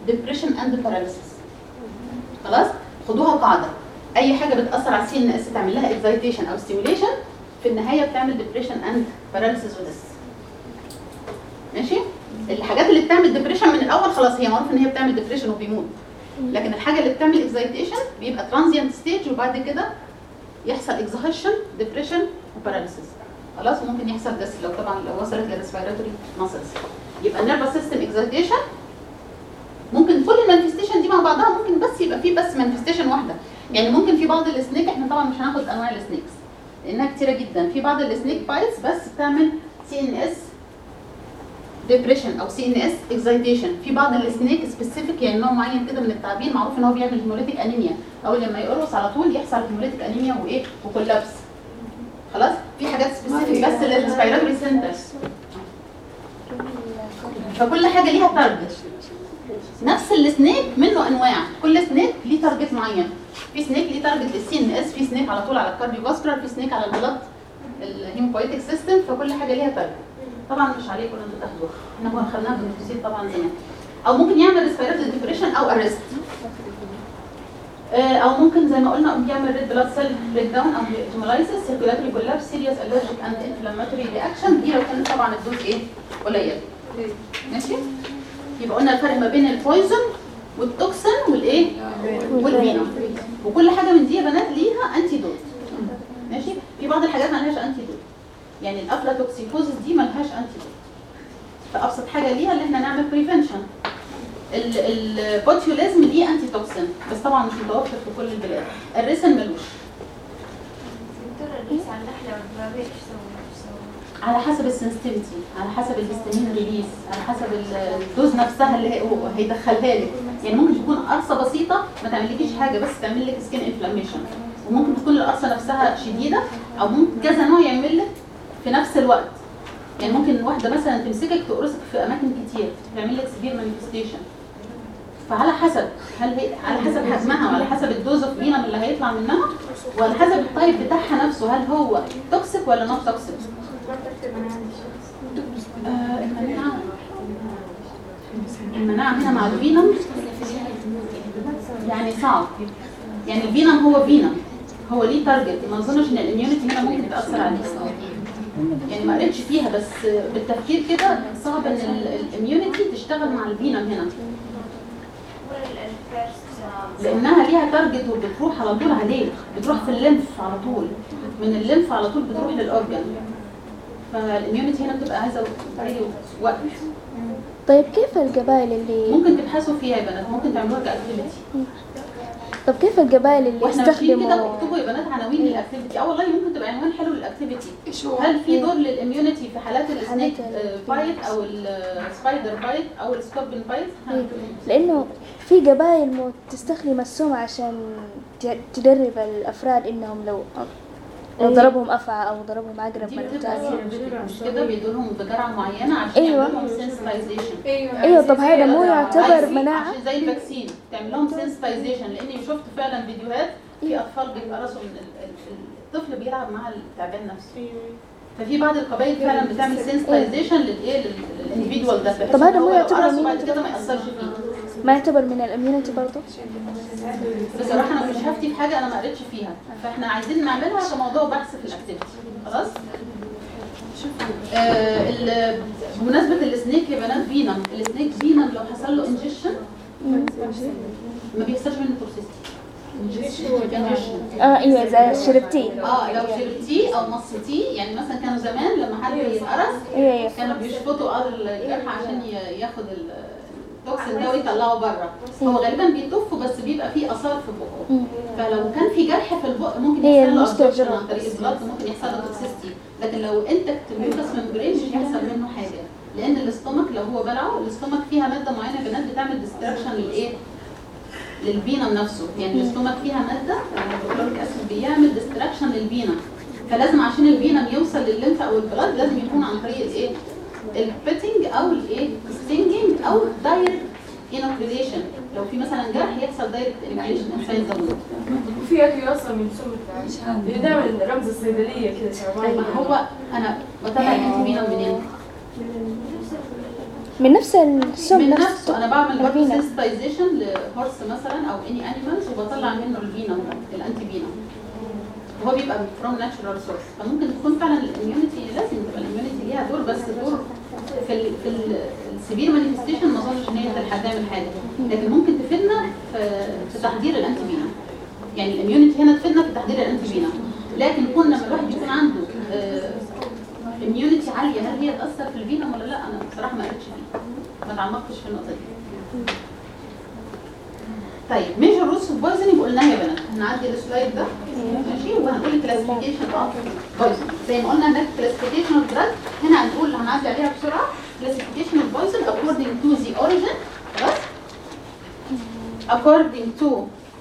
depression and paralysis خلاص خدوها قاعده اي حاجه بتاثر على السي ان اس تعمل لها excitation او stimulation في النهايه بتعمل depression and paralysis ودس ماشي الحاجات اللي بتعمل ديبريشن من الاول خلاص هي معروف ان هي بتعمل ديبريشن وبيموت لكن الحاجه اللي بتعمل اكزايتيشن بيبقى ترانزيانت ستيج وبعد كده يحصل اكزهيشن ديبريشن وباراليسيس خلاص وممكن يحصل دس لو طبعا لو وصلت للريسبيراتوري ماسلز يبقى النيرفس سيستم اكزايتيشن ممكن كل المانيفستيشن دي مع بعضها ممكن بس يبقى في بس مانيفستيشن واحده يعني ممكن في بعض السنيك احنا طبعا مش هناخد انواع السنيكس لانها كتيره جدا في بعض السنيك بايتس بس بتعمل سي ان اس ديبريشن او سي ان اس اكزايتيشن في بعض السنيك سبيسيفيك يعني نوع معين كده من التعابين معروف ان هو بيعمل هيموليتيك انيميا اول لما يقرص على طول يحصل هيموليتيك انيميا وايه وكولابس خلاص في حاجات سبيسيفيك بس للريسبيراتوري سنترز فكل حاجه ليها تارجت نفس السنيك منه انواع كل سنيك ليه تارجت معين في سنيك ليه تارجت للسي ان اس في سنيك على طول على الكارديو فاسكولار في سنيك على البلد الهيموبويتيك سيستم فكل حاجه ليها تارجت طبعا مش عليكم انتوا تاخدوها احنا كنا خدناها بالتفصيل طبعا زمان او ممكن يعمل ريسبيراتوري ديبريشن او ارست او ممكن زي ما قلنا بيعمل ريد بلاد سيل بريك داون او هيمولايسيس سيركولاتوري كولابس سيريس الرجيك اند انفلاماتوري رياكشن دي لو كان طبعا الدوز ايه قليل ماشي يبقى قلنا الفرق ما بين البويزن والتوكسين والايه والفينوم وكل حاجه من دي يا بنات ليها انتي دوت ماشي في بعض الحاجات ما لهاش انتي دوت يعني الافلاتوكسيكوزيس دي ما لهاش انتي دوت فابسط حاجه ليها اللي احنا نعمل بريفنشن البوتيوليزم ليه انتي توكسين بس طبعا مش متوفر في كل البلاد الريسن ملوش دكتورة الرئيس على النحلة والبرابيع ايش سووا؟ ايش سووا؟ على حسب السنسيتيفيتي على حسب الهستامين ريليس على حسب ال- الدوز نفسها اللي هي- هو هيدخلها لك يعني ممكن تكون قرصه بسيطه ما تعملكيش حاجه بس تعمل لك سكين انفلاميشن وممكن تكون القرصه نفسها شديده او ممكن كذا نوع يعمل لك في نفس الوقت يعني ممكن واحده مثلا تمسكك تقرصك في اماكن كتير تعمل لك سيفير مانيفستيشن فعلى حسب هل هي على حسب حجمها وعلى حسب الدوز اوف فينم اللي هيطلع منها وعلى حسب التايب بتاعها نفسه هل هو توكسيك ولا نون توكسيك آه، المناعة المناعة هنا مع الفينوم يعني صعب يعني الفينوم هو فينوم هو ليه تارجت ما اظنش ان الاميونيتي هنا ممكن تاثر عليه يعني ما قريتش فيها بس بالتفكير كده صعب ان الاميونيتي تشتغل مع الفينوم هنا ولا ال- الفيرست آه، لانها ليها تارجت وبتروح على طول عليه بتروح في الليمف على طول من الليمف على طول بتروح للاورجن فالاميونيتي هنا بتبقى عايزه أي وقت طيب كيف القبائل اللي ممكن تبحثوا فيها يا بنات ممكن تعملوها كاكتيفيتي طب كيف القبائل اللي واحنا ماشيين كده يستخدموا اكتبوا يا بنات عناوين للاكتيفيتي اه والله ممكن تبقى عنوان حلو للاكتيفيتي ايش هو؟ هل في دور للاميونيتي في حالات السنيك حالات آه، بايت او السبايدر بايت او السكوربين بايت لانه في قبائل مو تستخدم السم عشان ت- تدرب الافراد انهم لو لو ضربهم افعى او ضربهم عقرب دي مرة بتبقى ثانية مش كده بيدوا لهم بجرعه معينه عشان أيوة. يعملوا لهم sensitization ايوه طب هذا مو يعتبر عايزين مناعة عشان زي الفاكسين تعمل لهم سنسيتايزيشن لاني شفت فعلا فيديوهات في اطفال بيتقرصوا من ال- ال- الطفل بيلعب مع التعبان نفسه ففي بعض القبائل فعلا بتعمل سنسيتايزيشن للايه للانديفيدوال ده بحيث طب هذا إن مو هو لو يعتبر قرصه بعد immunity كده ما ياثرش فيه ما يعتبر من الاميونيتي برضه بصراحه انا مش هفتي في حاجه انا ما قريتش فيها فاحنا عايزين نعملها كموضوع بحث في الاكتيفيتي خلاص آه ال- بمناسبه السنيك يا بنات فينم السنيك فينم لو حصل له انجكشن ما بيحصلش منه توكسيستي انجكشن اه ايوه اذا شربتيه اه لو شربتيه او مصيتيه يعني مثلا كانوا زمان لما حد يتقرص ايوه ايوه كانوا بيشفطوا ار الجرح عشان ي- ياخد التوكسين ده ويطلعه بره هو غالبا بيطفوا بس بيبقى فيه اثار في بقه مم. فلو كان في جرح في البق ممكن هي يحصل له المشكلة absorption جرح عن طريق بس. البلاد ممكن يحصل له توكسيستي لكن لو انت ميوكس ممبرين مش هيحصل منه حاجه لان الاستومك لو هو بلعه الاستومك فيها ماده معينه يا بنات بتعمل ديستراكشن للايه للفينم نفسه يعني الاستومك فيها ماده يعني البروكلوريك اسيد بيعمل ديستراكشن للفينم فلازم عشان الفينم يوصل للليمف او البلاد لازم يكون عن طريق الايه البيتنج او الايه ستينجينج او دايركت انوكيوليشن لو في مثلا جرح يحصل دايركت انوكيوليشن انسايد ذا ووند وفي اكل اصلا من سم اللي دائما رمز الصيدليه كذا شعبان ما هو انا بتابع الانتي فينم منين؟ من نفس السم من نفس نفسه انا بعمل برضه الفينا. سيستايزيشن لهورس مثلا او اني انيمالز وبطلع منه الفينا الانتي فينا وهو بيبقى فروم ناتشورال سورس فممكن تكون فعلا الاميونيتي لازم تبقى الاميونيتي ليها دور بس دور في ال في السيفير مانيفستيشن ما اظنش ان هي تلحق تعمل حاجه لكن ممكن تفيدنا في في تحضير الانتي فينا يعني الاميونيتي هنا تفيدنا في تحضير الانتي فينا لكن كون لما الواحد يكون عنده اميونيتي عاليه هل هي تاثر في الفينوم ولا لا انا بصراحه ما قريتش فيه ما تعمقتش في النقطه دي طيب ميجر روتس اوف بويزنينج قلناها يا بنات هنعدي السلايد ده ماشي وهنقول الكلاسيفيكيشن اوف بويزن زي ما قلنا هناك كلاسيفيكيشن اوف دراج هنا هنقول هنعدي عليها بسرعه كلاسيفيكيشن اوف بويزن according to the origin خلاص according to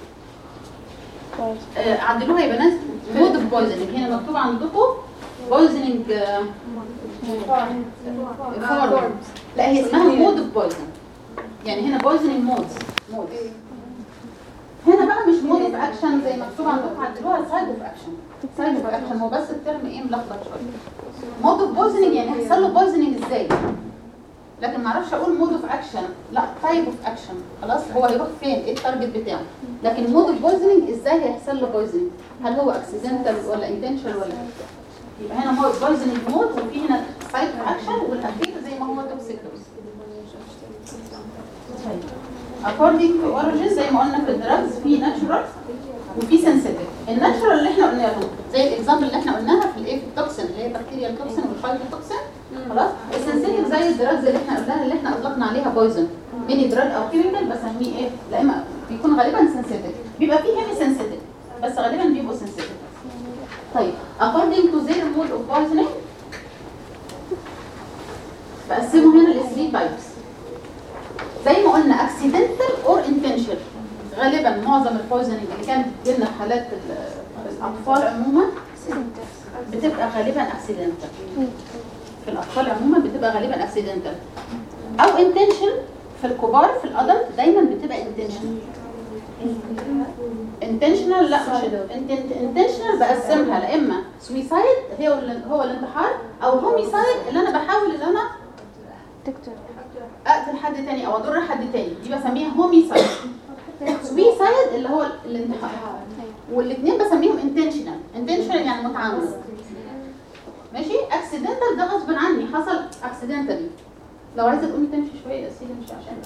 آه، عدلوها يا بنات مود اوف بويزنينج هنا مكتوب عندكم بويزنينج فورم لا هي اسمها مود اوف بويزن يعني هنا بويزنينج مودز مودز هنا بقى مش مود اوف اكشن زي مكتوب عندكم عدلوها سايد اوف اكشن سايد اوف اكشن هو بس الترم ايه ملخبط شويه مود اوف بويزنينج يعني هيحصل له بويزنينج ازاي لكن ما اعرفش اقول مود اوف اكشن لا تايب اوف اكشن خلاص هو هيروح فين ايه التارجت بتاعه لكن مود اوف بويزنينج ازاي هيحصل له بويزنينج هل هو اكسيدنتال ولا انتشنال ولا يبقى هنا مود بويزنينج مود وفي هنا سايد اوف اكشن والاخير زي ما هو توكسيك دوز according to origin زي ما قلنا في الدراجز في ناتشورال وفي سنسيتيف الناتشورال اللي احنا قلناها زي الاكزامبل اللي احنا قلناها في الايه في التوكسين اللي هي بكتيريا التوكسين والفايتوتوكسين خلاص السنسيتيف زي الدراجز اللي احنا قلناها اللي احنا اطلقنا عليها بويزن ميني دراج او كيميكال بسميه ايه لا اما بيكون غالبا سنسيتيف بيبقى فيه هيمي سنسيتيف بس غالبا بيبقوا سنسيتيف طيب according to their mode of poisoning بقسمه هنا ل 3 تايبس زي ما قلنا accidental or intentional غالبا معظم البويزنينج اللي كانت بتجيلنا في حالات ال- الاطفال عموما بتبقى غالبا accidental في الاطفال عموما بتبقى غالبا accidental او intentional في الكبار في الادلت دايما بتبقى intentional intentional لا مش intentional بقسمها لا اما suicide هي هو الانتحار او homicide اللي انا بحاول ان انا دكتور اقتل حد تاني او اضر حد تاني دي بسميها هوميسايد سويسايد اللي هو الانتحار والاثنين بسميهم انتشنال انتشنال يعني متعمد ماشي اكسيدنتال ده غصب عني حصل اكسيدنتالي لو عايزه تقومي تمشي شويه يا سيدي مش عشان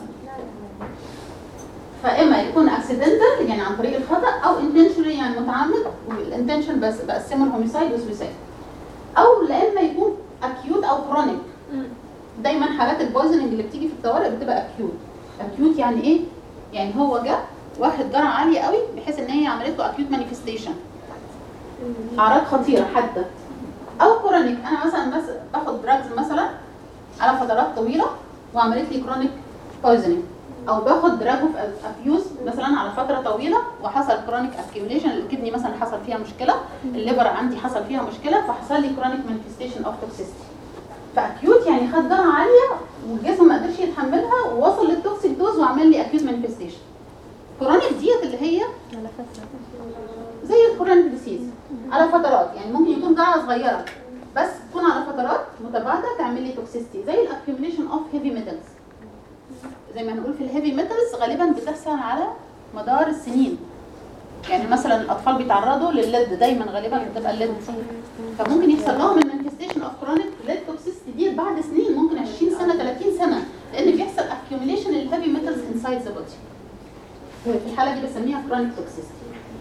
فاما يكون اكسيدنتال يعني عن طريق الخطا او انتشنال يعني متعمد والانتشن بس بقسمه الهوميسايد وسويسايد او لا اما يكون اكيوت او كرونيك دايما حالات البويزنينج اللي بتيجي في الطوارئ بتبقى اكيوت اكيوت يعني ايه يعني هو جه واخد جرعه عاليه قوي بحيث ان هي عملت له اكيوت مانيفستيشن اعراض خطيره حاده او كرونيك انا مثلا بس باخد دراجز مثلا على فترات طويله وعملت لي كرونيك بويزنينج او باخد دراج اوف ابيوز مثلا على فتره طويله وحصل كرونيك اكيوميليشن الكدني مثلا حصل فيها مشكله الليفر عندي حصل فيها مشكله فحصل لي كرونيك مانيفستيشن اوف توكسيستي فاكيوت يعني خد جرعه عاليه والجسم ما قدرش يتحملها ووصل للتوكسيك دوز وعمل لي اكيوت مانيفستيشن كرونيك ديت اللي هي زي الكورونيك ديسيز على فترات يعني ممكن يكون جرعه صغيره بس تكون على فترات متباعده تعمل لي توكسيستي زي الاكيوميليشن اوف هيفي ميتالز زي ما هنقول في الهيفي ميتالز غالبا بتحصل على مدار السنين يعني مثلا الاطفال بيتعرضوا للليد دايما غالبا بتبقى الليد فممكن يحصل لهم المانيفستيشن اوف كرونيك ليد توكسيستي دي بعد سنين ممكن 20 سنه 30 سنه لان بيحصل اكيوميليشن للهيفي ميتالز انسايد ذا بودي في الحاله دي بسميها كرونيك توكسيستي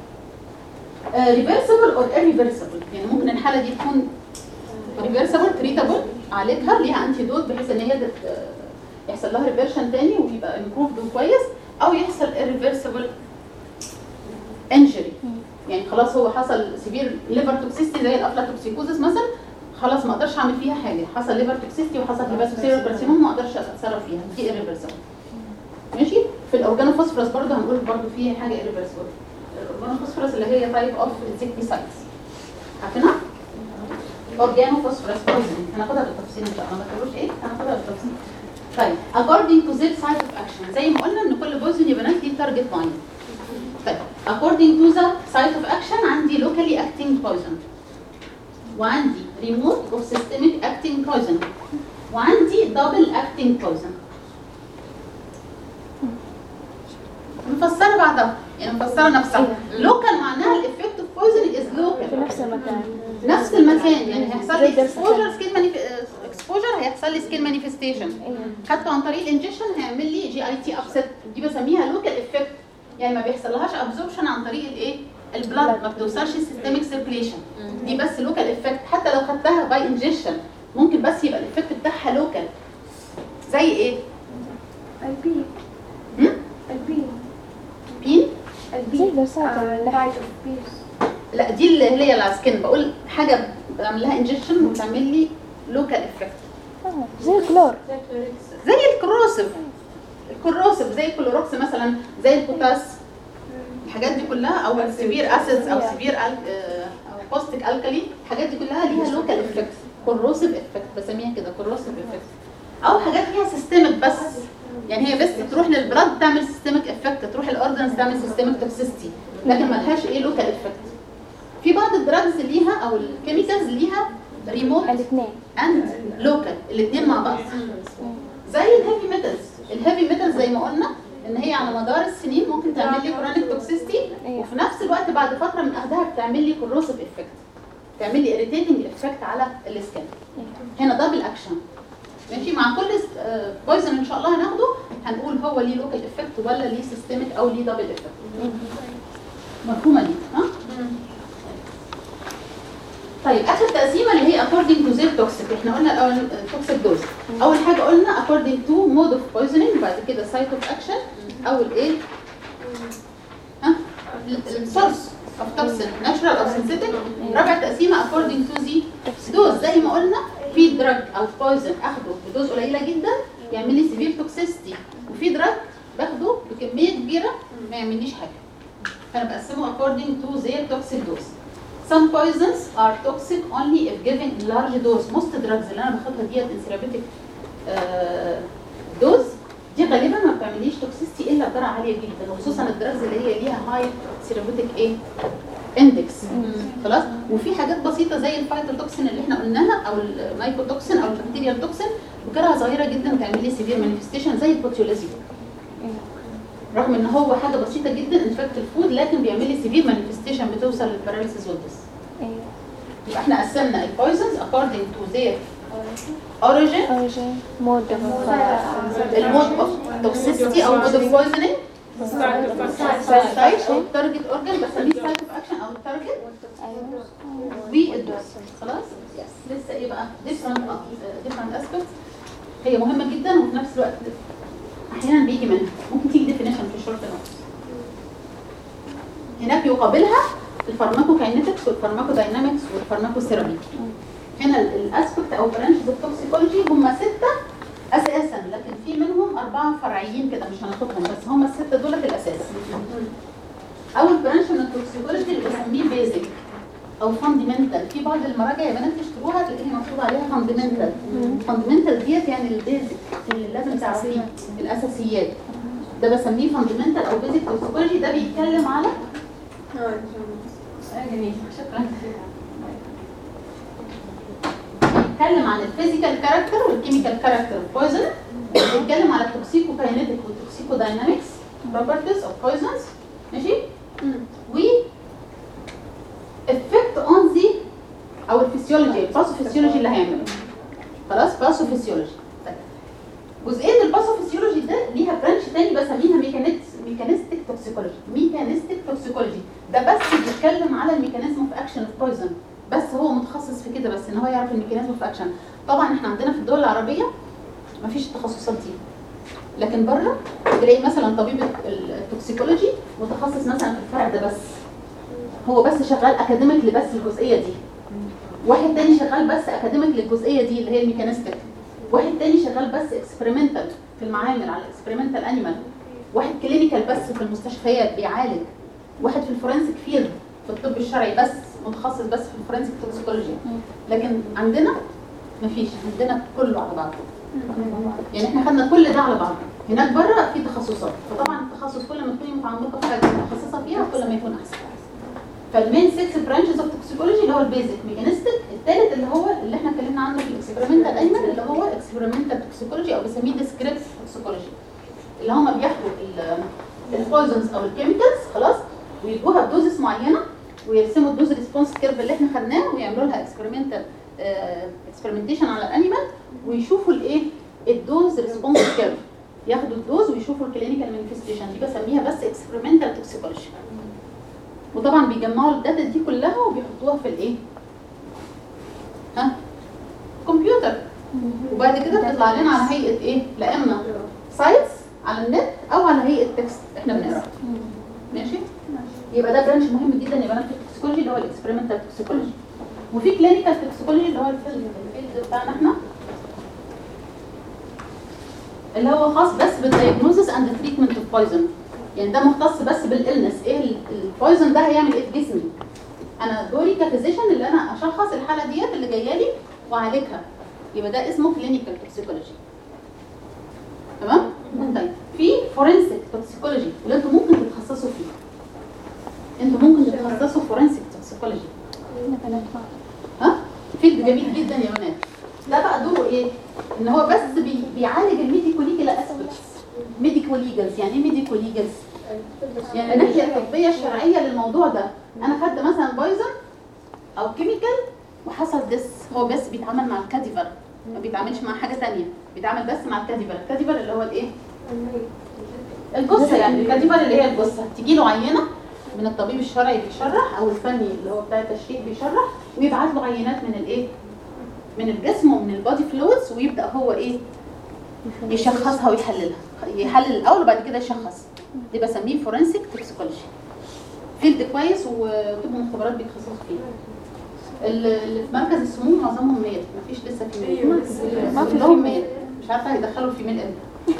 ريفرسبل اور irreversible يعني ممكن الحاله دي تكون ريفرسبل تريتابل عالجها ليها انتي دوت بحيث ان هي تت- يحصل لها ريفرشن تاني ويبقى امبروفد وكويس او يحصل irreversible انجري يعني خلاص هو حصل سيفير ليفر توكسيستي زي الافلاتوكسيكوزس مثلا خلاص ما اقدرش اعمل فيها حاجه حصل ليفر توكسيستي وحصل هيباتوسيرال كارسينوم ما اقدرش اتصرف فيها دي irreversible ماشي في الاورجانوفوسفورس برضه هنقول برضه في حاجه irreversible الاورجانوفوسفورس اللي هي تايب اوف انسكتيسايدز عارفينها اورجانوفوسفورس بويزن هناخدها بالتفصيل ان شاء الله ما تقولوش ايه هناخدها بالتفصيل طيب according to their site of action زي ما قلنا ان كل بويزن يا بنات ليه تارجت معين طيب according to the site of action عندي locally acting poison وعندي remote of systemic acting poison وعندي دبل اكتنج بويزن مفسره بعضها يعني مفسره نفسها لوكال معناها الافكت اوف بويزن از في لوكال نفس المكان نفس المكان يعني هيحصل زي لي درس اكسبوجر سكين اكسبوجر هيحصل لي سكين مانيفستيشن ايوه خدته عن طريق الانجكشن هيعمل لي جي اي تي ابسيت دي بسميها لوكال افكت يعني ما بيحصلهاش ابزوربشن عن طريق الايه البلاد ما بتوصلش السيستميك سيركيليشن دي بس لوكال افكت حتى لو خدتها باي انجكشن ممكن بس يبقى الافكت بتاعها لوكال زي ايه البي هم؟ البي بين زي البي درسات اللحم رايت اوف بيس لا دي اللي هي على السكن بقول حاجه بعمل لها انجكشن وبتعمل لي لوكال افكت آه، زي الكلور زي الكروسيف الكروسيف زي الكلوروكس مثلا زي البوتاس الحاجات دي كلها او السيفير اسيدز او سيفير او بوستيك الكالي الحاجات دي كلها ليها لوكال افكت كروسيف افكت بسميها كده كروسيف افكت او حاجات ليها سيستمك بس يعني هي بس تروح للبلاد تعمل سيستمك افكت تروح الاورجنز تعمل سيستمك توكسيستي لكن ملهاش ايه لوكال افكت في بعض الدراجز ليها او الكيميكالز ليها ريموت الاثنين اند لوكال الاثنين مع بعض زي الهيفي ميتالز الهيفي ميتالز زي ما قلنا ان هي على مدار السنين ممكن تعمل لي كرونيك توكسيستي أيوة. وفي نفس الوقت بعد فتره من اخدها بتعمل لي كروسيف افكت تعمل لي اريتيتنج افكت على السكن هنا دبل اكشن ماشي مع كل بويزن ان شاء الله هناخده هنقول هو ليه لوكال افكت ولا ليه سيستميك او ليه دبل افكت مفهومه دي ها طيب اخر تقسيمه اللي هي according to their toxic احنا قلنا الاول toxic dose اول حاجه قلنا according to mode of poisoning بعد كده site of action او الايه ها السورس of toxin natural او synthetic رابع تقسيمه according to the dose زي ما قلنا في دراج او poison اخده بدوز قليله جدا يعمل لي severe toxicity وفي دراج باخده بكميه كبيره ما يعمليش حاجه فانا بقسمه according to their toxic dose Some poisons are toxic only if given in large dose. Most drugs اللي انا باخدها ديت انسيرابيتك دوز دي غالبا ما بتعمليش توكسيستي الا بجرعه عاليه جدا وخصوصا الدراجز اللي هي ليها هاي سيرابيتك ايه اندكس خلاص وفي حاجات بسيطه زي الفايتوتوكسين اللي احنا قلناها او المايكوتوكسين او البكتيريا توكسين بجرعه صغيره جدا تعمل لي سيفير مانيفستيشن زي البوتيوليزيوم رغم ان هو حاجه بسيطه جدا انفكت الفود لكن بيعمل لي سيفير مانيفستيشن بتوصل للباراليسيس والدس ايوه يبقى احنا قسمنا البويزنز according to their origin اوريجين مود المود اوف توكسيستي او مود اوف بويزنينج سايت او التارجت اورجان بسميه سايت اوف اكشن او التارجت والدوز خلاص يس لسه ايه بقى different different aspects هي مهمه جدا وفي نفس الوقت احيانا بيجي منها ممكن تيجي ديفينيشن في الشورت نوتس هناك يقابلها الفارماكوكاينetics والفارماكوداينامكس والفارماكوثيرابي هنا الاسبكت او برانشز التوكسيكولوجي هم سته اساسا لكن في منهم اربعه فرعيين كده مش هناخدهم بس هم السته دولت الاساس اول برانش من التوكسيكولوجي اللي بسميه بيزك او فاندمنتال في بعض المراجع يا بنات تشتروها تلاقيها مكتوب عليها فاندمنتال فاندمنتال ديت يعني البيزك اللي لازم تعرفيه الاساسيات ده بسميه فاندمنتال او بيزك توكسيكولوجي ده بيتكلم على آه، جميل شكرا بيتكلم عن الفيزيكال كاركتر والكيميكال كاركتر اوف بويزن بيتكلم على التوكسيكو كاينيتيك والتوكسيكو داينامكس بروبرتيز اوف بويزنز ماشي و افكت اون ذي او الفسيولوجي الباثوفيسيولوجي اللي هيعمله خلاص باثوفيسيولوجي طيب. جزئيه الباثوفيسيولوجي ده ليها برانش تاني بسميها ميكانيست ميكانيستيك توكسيكولوجي ميكانيستيك توكسيكولوجي ده بس بيتكلم على الميكانيزم اوف اكشن اوف بويزن بس هو متخصص في كده بس ان هو يعرف الميكانيزم اوف اكشن طبعا احنا عندنا في الدول العربيه مفيش التخصصات دي لكن بره تلاقي مثلا طبيب التوكسيكولوجي متخصص مثلا في الفرع ده بس هو بس شغال اكاديميك لبس الجزئيه دي واحد تاني شغال بس اكاديميك للجزئيه دي اللي هي الميكانيستيك واحد تاني شغال بس اكسبيرمنتال في المعامل على اكسبيرمنتال انيمال واحد كلينيكال بس في المستشفيات بيعالج واحد في الفورنسيك فيلد في الطب الشرعي بس متخصص بس في الفورنسيك توكسيكولوجي لكن عندنا مفيش عندنا كله على بعضه يعني احنا خدنا كل ده على بعضه هناك بره في تخصصات فطبعا التخصص كل ما تكوني متعمقه في حاجه متخصصه فيها كل ما يكون احسن فالمين 6 برانشز اوف توكسيكولوجي اللي هو البيزك ميكانيستيك الثالث اللي هو اللي احنا اتكلمنا عنه في الاكسبيرمنتال ايمن اللي هو اكسبيرمنتال توكسيكولوجي او بنسميه ديسكريت توكسيكولوجي اللي هم بياخدوا البويزنز او الكيميكالز خلاص ويدوها بدوزس معينه ويرسموا الدوز ريسبونس كيرف اللي احنا خدناه ويعملوا لها اكسبيرمنتال اكسبيرمنتيشن على الانيمال ويشوفوا الايه الدوز ريسبونس كيرف ياخدوا الدوز ويشوفوا الكلينيكال مانيفستيشن دي بسميها بس اكسبيرمنتال توكسيكولوجي وطبعا بيجمعوا الداتا دي كلها وبيحطوها في الايه ها كمبيوتر وبعد كده بتطلع لنا على هيئه ايه لا اما سايتس على النت او على هيئه تكست احنا بنقراها ماشي يبقى ده برانش مهم جدا يا بنات في التوكسيكولوجي اللي هو الاكسبيرمنتال توكسيكولوجي وفي كلينيكال توكسيكولوجي اللي هو الفيلد الفيلد بتاعنا احنا اللي هو خاص بس بالدايجنوزس اند تريتمنت اوف بويزن يعني ده مختص بس بالالنس ايه البويزن ده هيعمل ايه في جسمي انا دوري كفيزيشن اللي انا اشخص الحاله ديت اللي جايه لي واعالجها يبقى ده اسمه كلينيكال توكسيكولوجي تمام طيب في فورنسيك توكسيكولوجي اللي انتوا ممكن تتخصصوا فيه انتوا ممكن تتخصصوا فورنسيك توكسيكولوجي ها فيلد جميل جدا يا بنات ده بقى دوره ايه ان هو بس بي بيعالج الميديكو ليجل اسبكتس ميديكو ليجلز يعني ايه ميديكو ليجلز يعني الناحيه الطبيه الشرعيه للموضوع ده انا خدت مثلا بايزن او كيميكال وحصل دس هو بس بيتعامل مع الكاديفر ما بيتعاملش مع حاجه ثانيه بيتعامل بس مع الكاديفر الكاديفر اللي هو الايه الجثه يعني الكاديفر اللي هي الجثه تيجي له عينه من الطبيب الشرعي بيشرح او الفني اللي هو بتاع التشريح بيشرح ويبعت له عينات من الايه من الجسم ومن البادي فلويدز ويبدا هو ايه يشخصها ويحللها يحلل الاول وبعد كده يشخص دي بسميه فورنسيك توكسيكولوجي فيلد كويس وطب مختبرات بيتخصصوا فيه اللي في مركز السموم معظمهم ميت مفيش لسه في ميت ما في لهم ميت مش عارفه هيدخلوا في مين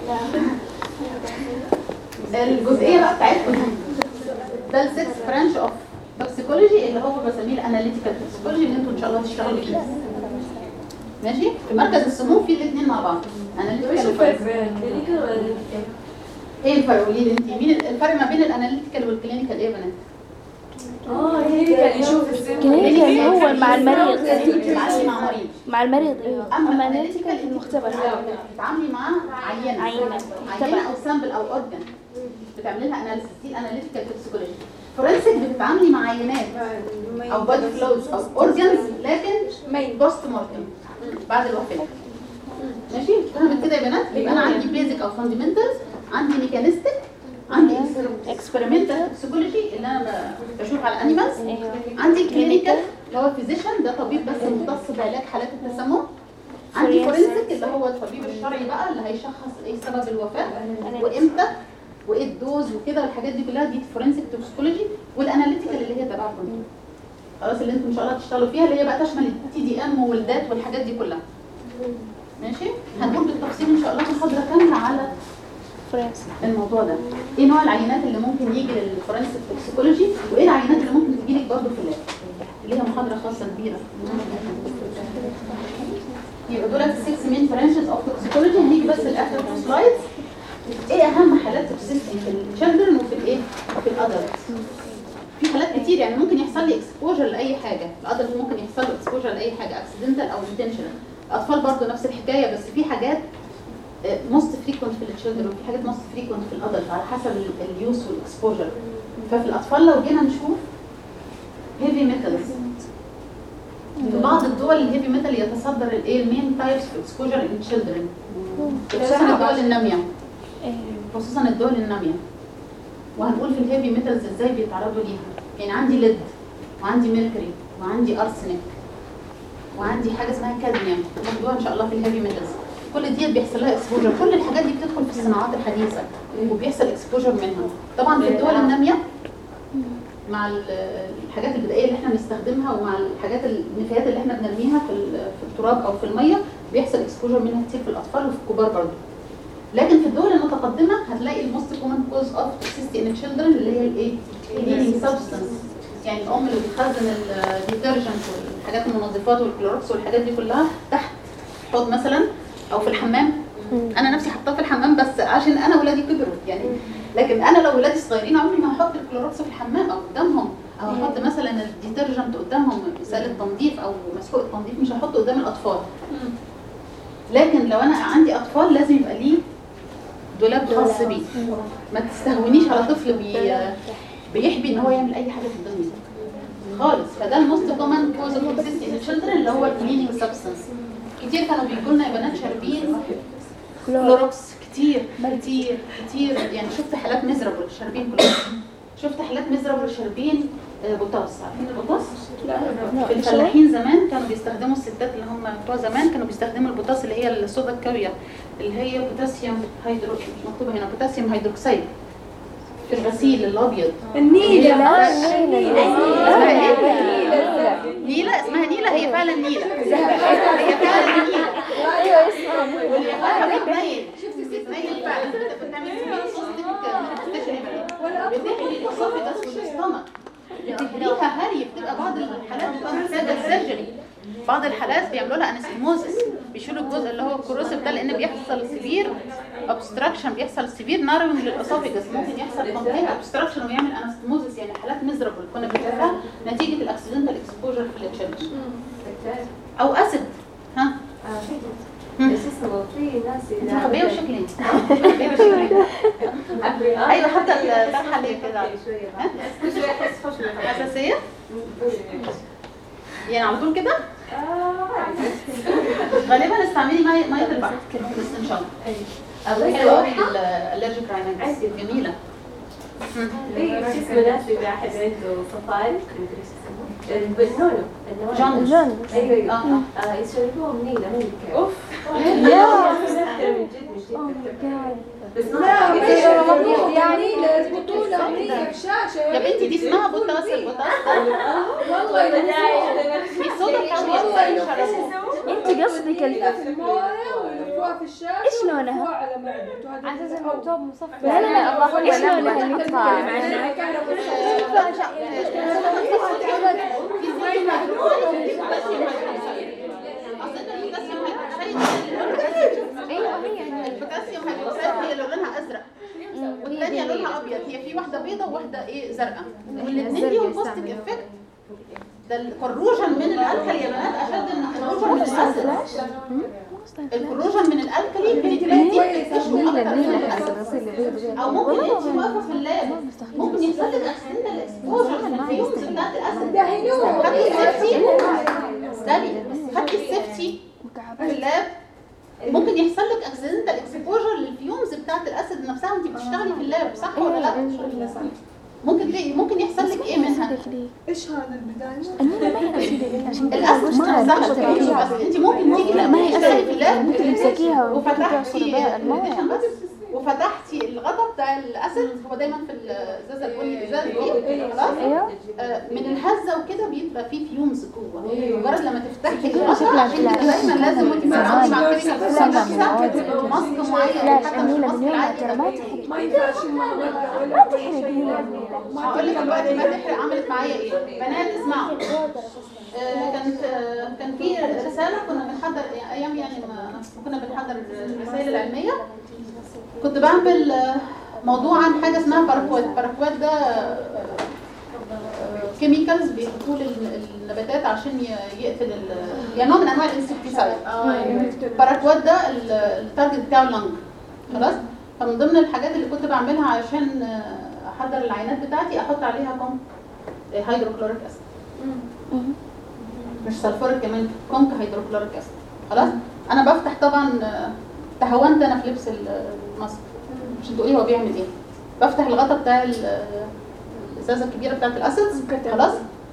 امتى الجزئيه بقى بتاعتكم دي ده السكس برانش اوف توكسيكولوجي اللي هو بسميه الاناليتيكال توكسيكولوجي اللي انتوا ان شاء الله تشتغلوا فيه ماشي في مركز السموم في الاثنين مع بعض ايش اناليتيكال الفرق بين الكلينيكال والكلينيكال؟ ايه الفرق قولي لي انت مين الفرق ما بين الاناليتيكال والكلينيكال ايه يا بنات اه الكلينيكال يشوف السم كلينيكال هو مع المريض بتتعاملي مع مريض مع المريض ايوه اما اما الاناليتيكال اناليتيكال في المختبر بتتعاملي مع عينه عينة. عينه او سامبل او اورجان بتعملي لها اناليسيس دي الاناليتيكال توكسيكولوجي فورنسيك بتتعاملي مع عينات او بادي فلوز او اورجانز لكن بوست مورتم بعد الوفاه ماشي فهمت كده يا بنات يبقى انا عندي بيزك او فاندمنتالز عندي ميكانيستيك عندي اكسبيرمنتال توكسيكولوجي اللي انا ب- بشوف على الانيمالز عندي كلينيكال اللي هو فيزيشن ده طبيب بس مختص بعلاج حالات التسمم عندي فورنسيك اللي هو الطبيب الشرعي بقى اللي هيشخص ايه سبب الوفاه وامتى وايه الدوز وكده والحاجات دي كلها دي فورنسيك توكسيكولوجي والاناليتيكال اللي هي تبعكم خلاص اللي انتم ان شاء الله تشتغلوا فيها اللي هي بقى تشمل التي دي ام والدات والحاجات دي كلها ماشي هنقول بالتفصيل ان شاء الله محاضره كامله على فرنسا الموضوع ده ايه نوع العينات اللي ممكن يجي للفورنسيك توكسيكولوجي وايه العينات اللي ممكن تجي لك برضه في اللاب ليها محاضره خاصه كبيره يبقى دول السكس مين برانشز اوف توكسيكولوجي هنيجي بس لاخر تو سلايدز ايه اهم حالات توكسيستي في الشيلدرن وفي الايه في الادلت في حالات كتير يعني ممكن يحصل لي اكسبوجر لاي حاجه الادلت ممكن يحصل له اكسبوجر لاي حاجه اكسيدنتال او انتشنال الاطفال برضه نفس الحكايه بس في حاجات موست فريكونت في التشيلدرن وفي حاجات موست فريكونت في الادلت على حسب ال- اليوس والاكسبوجر ففي الاطفال لو جينا نشوف هيفي ميتالز في بعض الدول الهيفي ميتال يتصدر الايه المين تايبس في اكسبوجر ان تشيلدرن خصوصا الدول الناميه خصوصا الدول الناميه وهنقول في الهيفي ميتالز ازاي بيتعرضوا ليها يعني عندي ليد وعندي ميركوري وعندي ارسنيك وعندي حاجه اسمها كادميوم هناخدوها ان شاء الله في الهيفي ميتالز كل دي بيحصل لها اكسبوجر كل الحاجات دي بتدخل في الصناعات الحديثه وبيحصل اكسبوجر منها طبعا في الدول الناميه مع ال- الحاجات البدائيه اللي احنا بنستخدمها ومع الحاجات النفايات اللي احنا بنرميها في ال- في التراب او في الميه بيحصل اكسبوجر منها كتير في الاطفال وفي الكبار برضه لكن في الدول المتقدمه هتلاقي الموست كومن كوز اوف توكسيستي ان تشيلدرن اللي هي الايه؟ الهيلينج سبستانس يعني الام اللي بتخزن الديترجنت والحاجات المنظفات والكلوروكس والحاجات دي كلها تحت حوض مثلا او في الحمام انا نفسي حطاه في الحمام بس عشان انا ولادي كبروا يعني لكن انا لو ولادي صغيرين عمري ما هحط الكلوروكس في الحمام او قدامهم او احط مثلا ريستورانت قدامهم مسألة تنظيف او مسحوق التنظيف مش هحطه قدام الاطفال لكن لو انا عندي اطفال لازم يبقى ليه دولاب خاص بيه ما تستهونيش على طفل بي بيحبي ان هو يعمل اي حاجه في الدنيا خالص فده الموست كومن كوز اوف اوبسيستي ان تشيلدرن اللي هو الكليننج سبستنس كتير كانوا بيجوا لنا يا بنات شاربين كلوروكس كتير كتير كتير يعني شفت حالات ميزرابل شاربين كلوروكس شفت حالات ميزرابل شاربين آه، بوتاس عارفين البوتاس؟ في الفلاحين زمان كانوا بيستخدموا الستات اللي هم بتوع زمان كانوا بيستخدموا البوتاس اللي هي الصودا الكاوية اللي هي بوتاسيوم هيدرو مش مكتوبه هنا بوتاسيوم هيدروكسيد في الغسيل الابيض النيلة لا، اسمها ايه؟ نيلة اسمها نيلة هي فعلا نيلة هي فعلا نيلة ايوه اسمها واليابان بتنيل بتنيل فعلا بتعمل سبيل صوص بتحمي الاسوفيجاس والاستمك بتحريها هري بتبقى بعض الحالات بتبقى محتاجه السيرجري بعض الحالات بيعملوا لها انستيموزس بيشيلوا الجزء اللي هو الكروسيف ده لان بيحصل سيفير obstruction بيحصل سيفير نارونج للاسوفيجاس ممكن يحصل كومبليت obstruction ويعمل انستيموزس يعني حالات ميزربل كنا بنشوفها نتيجه الاكسيدنتال اكسبوجر في التشيلدرن او اسيد ها ايش اسمه في ناس انت مخبيه وشك ليه؟ مخبية وشك ليه؟ ايوه حتى الطرحه اللي كده شويه ها؟ كل شويه احس خشمه حساسيه يعني على طول كده غالبا استعملي ميه ميه البحر بالاستنشاق حلوه قوي الالرجيك راينايتس جميله في شو اسمه ناس اللي احد عنده صفائل مدري ايش اسمه البنونو النواشف. جون جون ايوه ايوه اه اه آه، يشربوهم نيلة مو بكيف. اوف من جد من جد بس لا ما مش الابيض يعني يربطوا لهم هي بشاشه يا بنتي دي اسمها بوتاس البوتاس ده والله يلفوها في صودا والله كاوية يلفوها انت قصدك ال... في المويه ويلفوها في الشاشه إيش لونها؟ ويلفوها على معدته هذا عادة الجزء المكتوب مصفى لا لا لا الله ايش لونها اللي اللي نحطها نتكلم عنها ايوه هي البوتاسيوم هيدروكسيد هي اللي لونها ازرق والثانيه لونها ابيض هي في واحده بيضه وواحده ايه زرقاء والاثنين ليهم بوستيف افكت ده الكروجن من الالكلي يا بنات اشد من الكروجن من الاسيد الكروجن من الالكلي بنتبادي تكتشفوا اكتر من الاسيد او ممكن انت واقفه في اللاب ممكن يحصل لك اكسيدنتال اكسبوجر في الفيومز بتاعت الاسيد ده هنوم خدتي السيفتي استني خدتي السيفتي في اللاب ممكن يحصل لك اكسيدنتال اكسبوجر للفيومز بتاعت الاسيد نفسها وانت بتشتغلي في اللاب صح ولا لا؟ ممكن تلاقي ممكن يحصل لك ايه منها؟ ايش هذا البدايه؟ النيلة ما هي أكيدة عشان كده الاسيد ما نفسها أعرف تلاقيش بس انت ممكن تيجي لا ما هي تشتغلي في اللاب ممكن تمسكيها وفتحتي بها المويه بس وفتحتي الغطا بتاع الاسيد هو دايما في الازازه البني الازازه دي خلاص ايوه آه، من الهزه وكده بيبقى فيه فيومز جوه مجرد لما تفتحي شكلها الغطا عشان كده فلاش. دايما لازم وانت بتتعاملي مع كيميكال سلام. ماسك معين فلاش حتى مش النيلة ماسك من يومها العادي ترى ده. ما تحرق ما ينفعش ما ولا ولا ما تحرق النيلة النيلة هقول لك دلوقتي ما تحرق عملت معايا ايه بنات اسمعوا آه، كانت آه، كان في رساله كنا بنحضر ايام يعني ما كنا بنحضر الرسائل العلميه كنت بعمل آه، موضوع عن حاجه اسمها باراكوات باراكوات ده كيميكالز بيحطوه للنباتات عشان ي- يقتل ال- يعني نوع من انواع الانسكتيسايد باراكوات ده ال- التارجت بتاعه اللنج خلاص فمن ضمن الحاجات اللي كنت بعملها عشان آه، احضر العينات بتاعتي احط عليها كونك هيدروكلوريك اسيد مش سلفوريك كمان كونك هيدروكلوريك اسيد خلاص انا بفتح طبعا آه، تهونت انا في لبس ال- الماسك عشان تقولي هو بيعمل ايه بفتح الغطا بتاع ال- آه، الازازه الكبيره بتاعت الاسيدز خلاص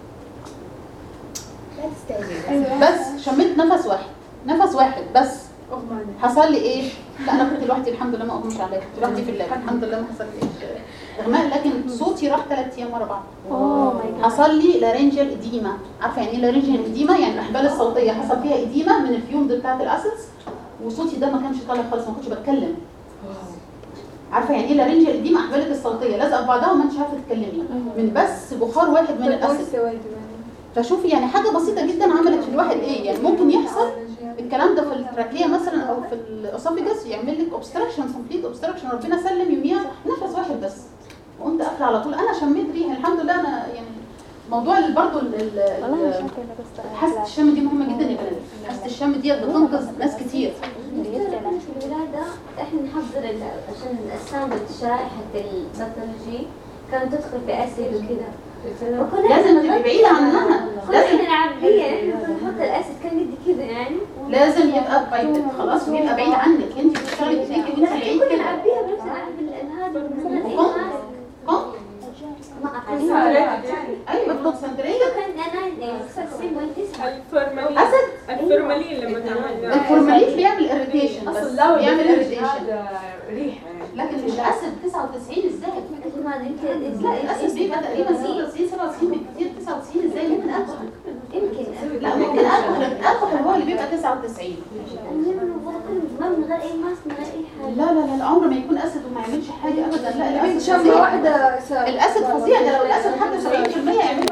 لا تستعجل بس شميت نفس واحد نفس واحد بس حصل لي ايه؟ لا انا كنت لوحدي الحمد لله ما اغمش عليا كنت لوحدي في اللاب الحمد لله ما حصليش اغماء لكن صوتي راح ثلاث ايام ورا بعض حصل لي لارنجال اديما عارفه يعني ايه لارنجال اديما يعني الاحبال الصوتيه حصل فيها اديما من الفيوم بتاعت الاسيدز وصوتي ده ما كانش طالع خالص ما كنتش بتكلم عارفه يعني ايه لارنجال اديما احبالك الصوتيه لازقه في بعضها وما انتش عارفه تتكلمي من بس بخار واحد من الاسيد فشوفي يعني حاجه بسيطه جدا عملت في الواحد ايه يعني ممكن يحصل الكلام ده في التراكيه مثلا او في الاسوفيجاس يعمل لك اوبستراكشن كومبليت اوبستراكشن ربنا سلم يوميها نفس واحد بس وقمت قافله على طول انا شميت ريحه الحمد لله انا يعني موضوع ال- برضو ال- ال- والله مش ال- عارفة انا بس حاسه الشم دي مهمه جدا يا بنات حاسه الشم دي بتنقذ ناس كتير في الولادة احنا نحضر ال- عشان السامبل الشائع حق الباثولوجي كانت تدخل في اسيد وكذا وكنا لازم إحنا تبقي نغطي- بعيده عنها كنا لازم احنا نعبيه احنا كنا نحط الاسيد كان قد كذا يعني لازم يبقى بايبت خلاص بيبقى بعيد عنك انت بتشتغلي بايديكي وانت بعيد كنا كده نعبيها بنفس نعبي ال- هذا مثلا اي قم. ماسك قم ما اعرف ايوه الكونسنتريه كان انا 99.9 الفورمالين اسد الفورمالين لما تعمل الفورمالين بيعمل اريتيشن بس اصلا لو بيعمل الريح اريتيشن هذا ريح لكن مش اسد 99 ازاي يا جماعه يمكن لا الاسد بيبقى تقريبا 96 97 بالكثير 99 ازاي ممكن الكحول يمكن لا ممكن الكحول الكحول هو اللي بيبقى 99 ما من غير اي ماسك من غير اي حاجه لا لا لا العمر ما يكون اسد وما يعملش حاجه ابدا لا الاسد شمة فظيع واحدة سا- الاسد فظيع ده لو الاسد حتى 70% يعمل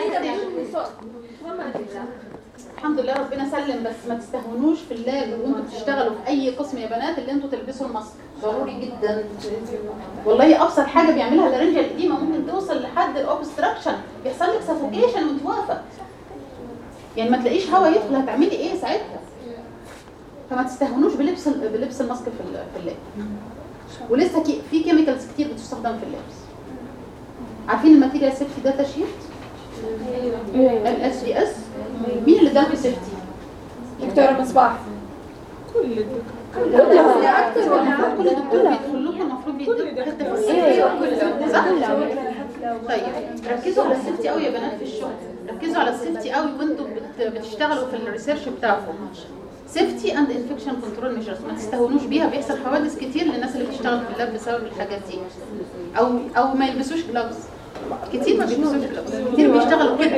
الحمد لله ربنا سلم بس ما تستهونوش في اللاب وانتوا بتشتغلوا في اي قسم يا بنات اللي انتوا تلبسوا الماسك ضروري جدا والله ابسط حاجه بيعملها اللارنجيا القديمه ممكن توصل لحد الاوبستراكشن بيحصل لك سفوكيشن وانت واقفه يعني ما تلاقيش هواء يدخل هتعملي ايه ساعتها فما تستهونوش بلبس ال- بلبس الماسك في ال- في اللاب ولسه كي- في كيميكالز كتير بتستخدم في اللبس عارفين الماتيريال سيفتي داتا شيت ال اس دي اس مين اللي اداكم سيفتي دكتورة مصباح كل الدكتور كلها أكتر ولا كل دكتور بيدخل لكم المفروض بيديكم حته في السيفتي صح طيب ركزوا على السيفتي قوي يا بنات في الشغل ركزوا على السيفتي قوي وانتم بت- بتشتغلوا في الريسيرش بتاعكم سيفتي اند انفكشن كنترول ميجرز ما تستهونوش بيها بيحصل حوادث كتير للناس اللي بتشتغل في اللاب بسبب الحاجات دي او او ما يلبسوش جلافز كتير ما بيلبسوش جلافز كتير بيشتغلوا كده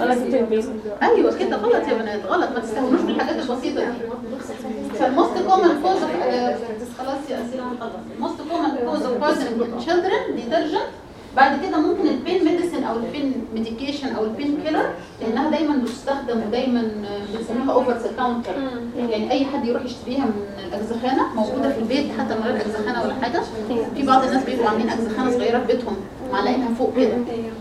ايوه كده غلط يا بنات غلط ما تستهونوش بالحاجات البسيطه دي فالموست كومن كوز خلاص يا اسئله خلاص الموست كومن كوز اوف poisoning in children ديترجنت بعد كده ممكن البين ميديسن او البين ميديكيشن او البين كيلر لانها دايما بتستخدم ودايما آه، بنسميها اوفر ذا كاونتر يعني اي حد يروح يشتريها من الاجزخانه موجوده في البيت حتى من غير اجزخانه ولا حاجه في بعض الناس بيبقوا عاملين اجزخانه صغيره في بيتهم معلقينها فوق كده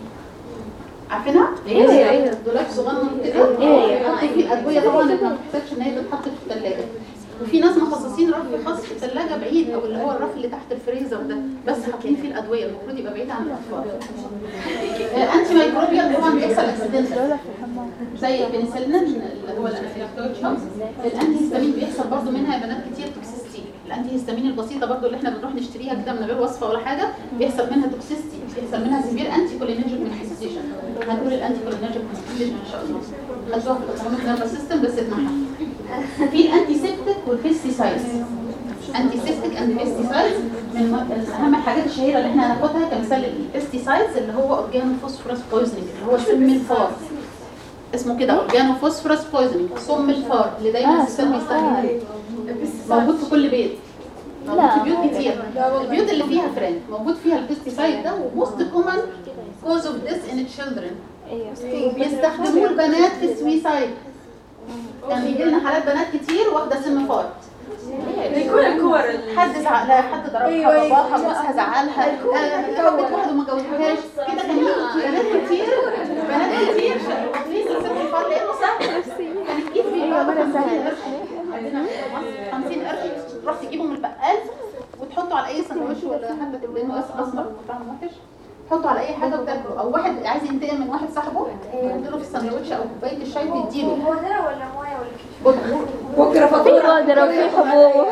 عارفينها؟ ايوه ايوه دولاب صغنن كده إيه. يحطوا فيه الادويه طبعا اللي ما بتحتاجش ان هي تتحط في الثلاجه وفي ناس مخصصين رف خاص في الثلاجه بعيد او اللي هو الرف اللي تحت الفريزر ده بس حاطين فيه الادويه المفروض يبقى بعيد عن الاطفال الانتي مايكروبيال طبعا بيحصل اكسيدنت زي البنسلين اللي هو الانفلاكتويد الانتي هيستامين بيحصل برضو منها يا بنات كتير توكسيستي الانتي هيستامين البسيطه برضو اللي احنا بنروح نشتريها كده من غير وصفه ولا حاجه بيحصل منها توكسيستي بيحصل منها سيفير انتي كولينرجيك مانيفستيشن هنقول الانتي كولينرجيك مانيفستيشن ان شاء الله خدوها في الاوتونوميك نيرفس سيستم بس اتمحى في الانتي سيبتيك والبيستيسايدز انتي سيبتيك اند بيستيسايدز من م- اهم الحاجات الشهيره اللي احنا هناخدها كمثال البيستيسايدز اللي هو اورجانو فوسفورس بويزنينج اللي هو سم الفار اسمه كده اورجانو فوسفورس بويزنينج سم الفار اللي دايما آه، الستات سم بيستخدموه موجود في كل بيت موجود لا. في بيوت كتير البيوت اللي فيها فران موجود فيها البيستيسايد ده وموست كومن كوز اوف ديس ان تشيلدرن ايوه بيستخدموه البنات في السويسايد كان بيجي لنا حالات بنات كتير واخده سم فار كل الكور ال- حد زعق لها حد ضربها أيوة، أيوة. باباها جوزها زعلها آه، حبت واحده وما جوزهاش كده كان يجي بنات كتير بنات كتير واخدين سم الفار لانه سهل كان الكيس بيبقى 50 قرش عندنا في مصر 50 قرش تروح تجيبه من البقال وتحطه على اي سندوتش ولا حتى لانه أس- اسمر وطعمه وحش تحطه على اي حاجه وتاكله او واحد عايز ينتقم من واحد صاحبه يحط له في السندوتش او كوبايه الشاي تديله بودرة ولا مويه ولا كيف؟ بكره بكرة في فطورة بودرة وفي حبوب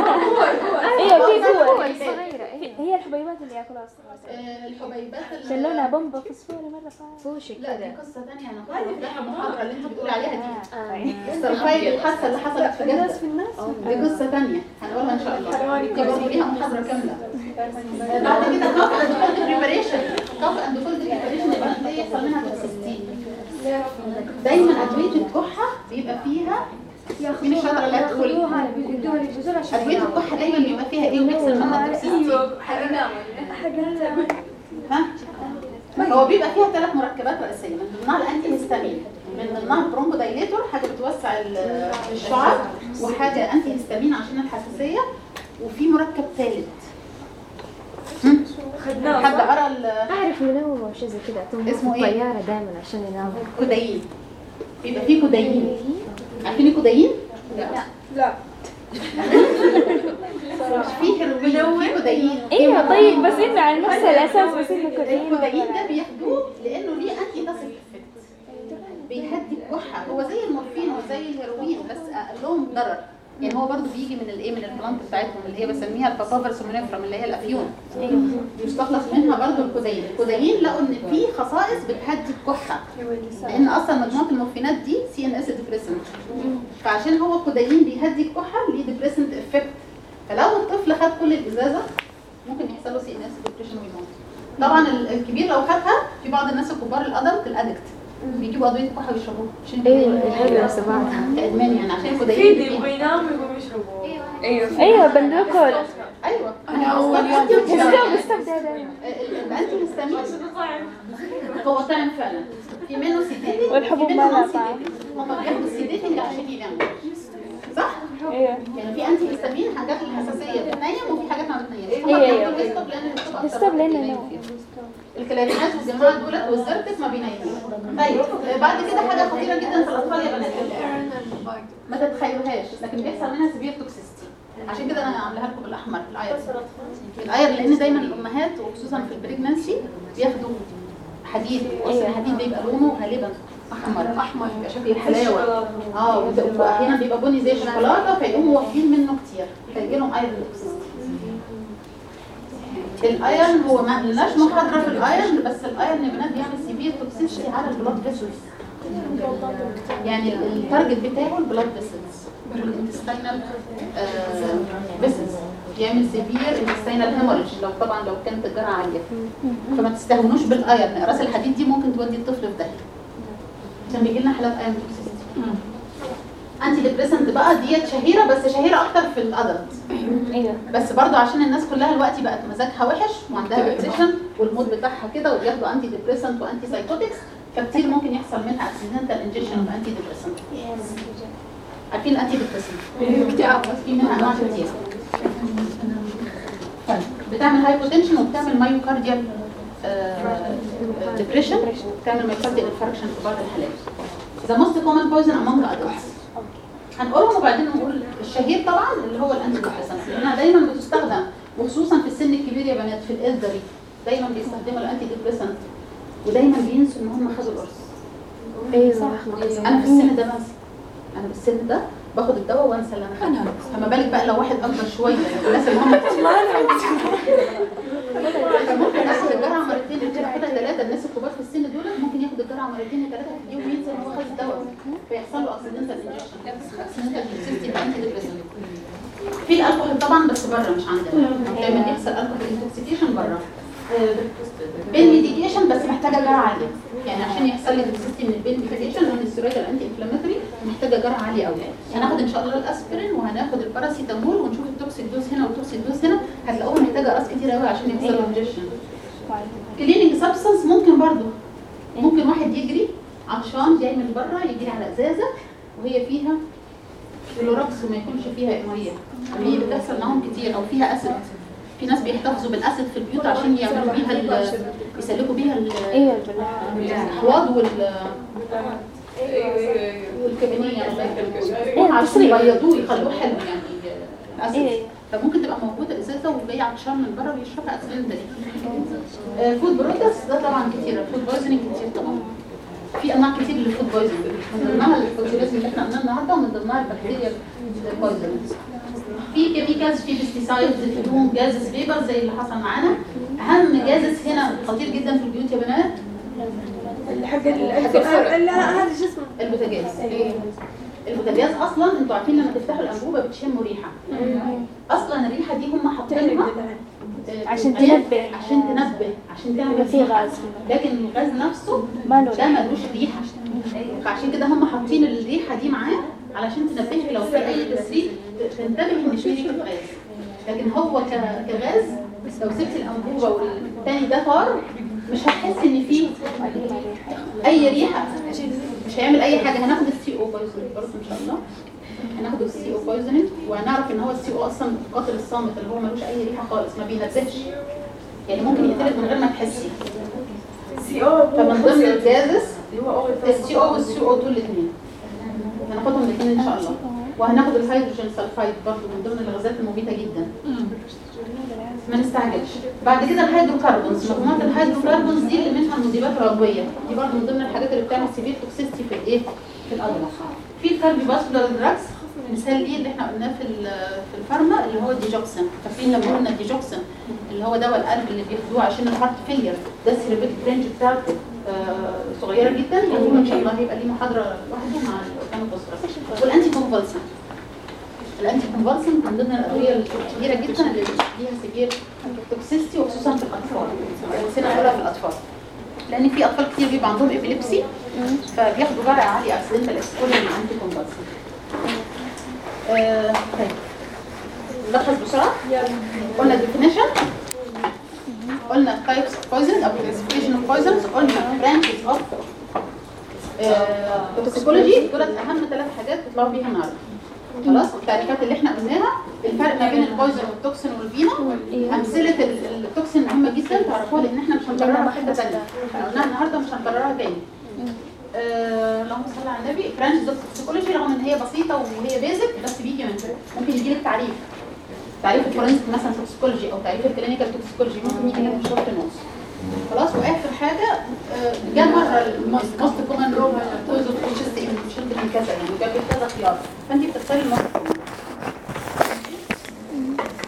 ايوه في كور صغيرة ايه هي الحبيبات اللي ياكلوها الصغار آه، الحبيبات ال- عشان لونها بومبا فوسفوري مرة فعلا فوشك لا دي كده قصه ثانيه انا كنت واخداها المحاضره اللي انت بتقولي عليها دي آه. السرفايل الحادثه اللي حصلت في جده في الناس دي قصه ثانيه هنقولها ان شاء الله دي برضه ليها محاضره كامله آه، بعد كده كاف اند كولد بريباريشن كاف اند كولد بريباريشن يبقى دي يحصل منها توكسيستي دايما ادويه الكحه بيبقى فيها من الشجره اللي هتقول ادويه الكحه دايما بيبقى فيها ايه وبيحصل منها توكسيستي ها هو بيبقى فيها ثلاث مركبات رئيسيه من ضمنها الانتي هيستامين من ضمنها البرونكو دايليتور حاجه بتوسع ال- الشعب وحاجه انتي هيستامين عشان الحساسيه وفي مركب ثالث خدناه حد صح؟ قرا ال- أعرف منوم أو شيء زي كده أعطوهم اسمه في إيه؟ الطيارة دايما عشان يناموا كودايين بيبقى فيه كودايين عارفين الكودايين؟ لا لا مش فيه هيروين فيه كودايين ايوه طيب بس انه على نفس الاساس بس انه كودايين الكودايين ده بياخدوه لانه ليه انتي تاسيك افكت بيهدي الكحه هو زي المورفين وزي الهيروين بس اقل لهم ضرر يعني هو برضو بيجي من الايه من البلانت بتاعتهم اللي هي بسميها البابافر سومنيفرم اللي هي الافيون يستخلص منها برضو الكودايين الكودايين لقوا ان في خصائص بتهدي الكحه لان اصلا مجموعه المورفينات دي سي ان اس ديبريسنت فعشان هو الكودايين بيهدي الكحه ليه ديبريسنت افكت فلو الطفل خد كل الازازه ممكن يحصل له سي ان اس ديبريشن ويموت طبعا ال- الكبير لو خدها في بعض الناس الكبار الادلت الادكت بيجيبوا ادويه الكحه ويشربوها عشان أيوة الحلوة سمعتها كادمان يعني عشان في الكودايين دي فيها. يبغوا يناموا يبغوا يشربوا ايوه بندوكول ايوه انا اول يوم استوى استوى الانتي هيستامين هو طعم فعلا في منه سيديتنج والحبوب في ما منه لها non طعم. sedating. هما بياخدوا السيديتنج عشان يناموا صح؟ ايوه يعني في انتي هيستامين حاجات الحساسيه بتنيم وفي حاجات ما بتنيمش أيوة، هما أيوة. بياخدوا الهيستوب لان الهيستوب أكتر هيستوب لأنه بينيم نوم. فيها. الكلارينات والجماعه دولت والزرتك ما بينيموش طيب آه، بعد كده حاجه خطيره جدا في الاطفال يا بنات ما تتخيلوهاش لكن بيحصل منها سبير توكسيستي عشان كده انا عاملاها لكم بالاحمر الاير الاير لان دايما الامهات وخصوصا في البريجنانسي بياخدوا حديد قرص الحديد بيبقى لونه غالبا احمر احمر بيبقى شكل الحلاوه اه وده- واحيانا بيبقى بني زي الشوكولاته فيقوموا واخدين منه كتير فيجي لهم ايرون توكسيستي الايرن هو ما لناش محاضره في الايرن بس الايرن يا بنات بيعمل سيفير توكسيستي على البلاد فيسلز يعني ال- التارجت بتاعه البلاد فيسلز الانتستينال فيسلز يعمل سيفير انتستينال هيموريج لو طبعا لو كانت الجرعه عاليه فما تستهونوش بالايرن راس الحديد دي ممكن تودي الطفل في داهيه عشان بيجي لنا حالات ايرن توكسيستي انتي ديبريسنت بقى ديت شهيره بس شهيره اكتر في الادلت ايوه بس برضو عشان الناس كلها دلوقتي بقت مزاجها وحش وعندها ديبريشن والمود بتاعها كده وبياخدوا انتي ديبريسنت وانتي سايكوتكس فكتير ممكن يحصل منها اكسيدنتال انجكشن اوف انتي ديبريسنت عارفين الانتي ديبريسنت اكتئاب في منها انواع كتير طيب بتعمل هايبوتنشن وبتعمل مايوكارديال ديبريشن بتعمل مايوكارديال انفاركشن في بعض الحالات The most common poison among adults هنقولهم وبعدين نقول الشهير طبعا اللي هو الانتي ديبريسنت لانها دايما بتستخدم وخصوصا في السن الكبير يا بنات في الالدري دايما بيستخدموا الانتي ديبريسنت ودايما بينسوا ان هم خدوا القرص أيوة انا في السن ده بنسى انا في السن ده باخد الدواء وانسى اللي انا خدته فما بالك بقى لو واحد اكبر شويه الناس اللي هم ممكن اخد الجرعه مرتين ممكن اخدها ثلاثه الناس الكبار في السن دول ممكن ياخد الجرعه مرتين وثلاثه في اليوم وينسى ان هو خد الدواء فيحصل له اكسيدنتال انجكشن اكسيدنتال توكسيستي انتي ديبريسنت في الالكحول طبعا بس بره مش عندنا دايما يحصل الكحول انتوكسيكيشن بره بين ميديكيشن بس محتاجه جرعه عاليه يعني عشان يحصل لي توكسيستي من البين ميديكيشن من الستيرويد الانتي انفلاماتوري محتاجه جرعه عاليه قوي هناخد ان شاء الله الاسبرين وهناخد الباراسيتامول ونشوف التوكسيك دوز هنا والتوكسيك دوز هنا هتلاقوها محتاجه راس كتير قوي عشان يحصل له انجكشن كليننج سبستانس ممكن برضو ممكن واحد يجري عطشان جاي من بره يجري على ازازه وهي فيها كلوراكس وما يكونش فيها اماريه هي بتحصل معاهم كتير او فيها اسيد في ناس بيحتفظوا بالاسيد في البيوت عشان يعملوا بيها ال- يسلكوا بيها ال- ايوه البلاحة الحواض وال والكابينيه عشان يبيضوه يخلوه حلو يعني الاسيد ايوه فممكن تبقى موجوده ازازه وجاي عطشان من بره ويشربها اكسيدنتالي فود برودكتس ده طبعا كتير الفود بويزنينج كتير طبعا في انواع كتير للفود بويزنينج من ضمنها الفوتيليزم اللي احنا قلناه النهارده ومن ضمنها البكتيريا بويزنينج في كيميكالز في بيستيسايدز في دوم جازز فيبر زي اللي حصل معانا اهم جازز هنا خطير جدا في البيوت يا بنات حق ال- لا هذا شو اسمه البوتاجاز البوتاجاز اصلا انتوا عارفين لما تفتحوا الانبوبه بتشموا ريحه اصلا الريحه دي هم حاطينها آه، عشان عين- تنبه. عشان تنبه عشان تعمل يبقى في ريحة. غاز لكن الغاز نفسه ما له ده ريحة. ملوش ريحه فعشان كده هم حاطين الريحه دي معاه علشان تنبهك لو في اي تسريب تنتبه ان في ريحه غاز لكن هو ك- كغاز لو سبت الانبوبه والتاني ده طار مش هتحس ان في اي ريحه مش هيعمل اي حاجه هناخد السي او بايزنج برضه ان شاء الله هناخد السي او بايزنج وهنعرف ان هو السي او اصلا قاتل الصامت اللي هو ملوش اي ريحه خالص ما بينزلش يعني ممكن يقتلك من غير ما تحسي سي او فمن ضمن الجازس اللي هو اول السي او والسي او 2 الاثنين هناخدهم الاثنين ان شاء الله وهناخد الهيدروجين سلفايد برضو من ضمن الغازات المميته جدا ما نستعجلش بعد كده الهيدروكربونز مجموعه الهيدروكربونز دي اللي منها المذيبات العضويه دي برضو من ضمن الحاجات اللي بتعمل سيفير توكسيستي في الايه في الادلت في الكاربي باسكولار دراجز مثال ايه اللي احنا قلناه في ال- في الفارما اللي هو الديجوكسين فاكرين لما قلنا الديجوكسين اللي هو دواء القلب اللي بياخدوه عشان الهارت فيلير ده الثيرابيوتيك رينج بتاعته آه، صغيره جدا وهو ان شاء الله هيبقى ليه محاضره لوحده مع الاورجانوفوسفورس والانتي كونفالسنت الانتي كونفالسنت من ضمن الادويه الكبيره جدا اللي ليها سيفير توكسيستي وخصوصا في الاطفال وسنة اولى في الاطفال لان في اطفال كتير بيبقى عندهم ابيليبسي فبياخدوا جرعه عاليه اكسيدنتال اكسبوجر من الانتي كونفالسنت آه، طيب نلخص بسرعه قلنا definition قلنا types of poison او classification of poisons قلنا branches of آه، toxicology دولت اهم ثلاث حاجات تطلعوا بيها النهارده خلاص التعريفات اللي احنا قلناها الفرق ما بين البويزن والتوكسين والفينا امثله ال- التوكسين مهمه جدا تعرفوها لان احنا مش هنكررها في حته ثانيه احنا قلناها النهارده مش هنكررها تاني آه، اللهم صل على النبي برانش اوف توكسيكولوجي رغم ان هي بسيطه وهي بيزك بس بيجي من ممكن يجي لك تعريف تعريف الفورنسيك مثلا توكسيكولوجي او تعريف الكلينيكال توكسيكولوجي ممكن يجي لك في شورت نوتس خلاص واخر حاجه آه، جه مره الموست كومن روم كوز اوف تشيست انفكشن كذا يعني جاب لك كذا خيار فانت بتختاري الموست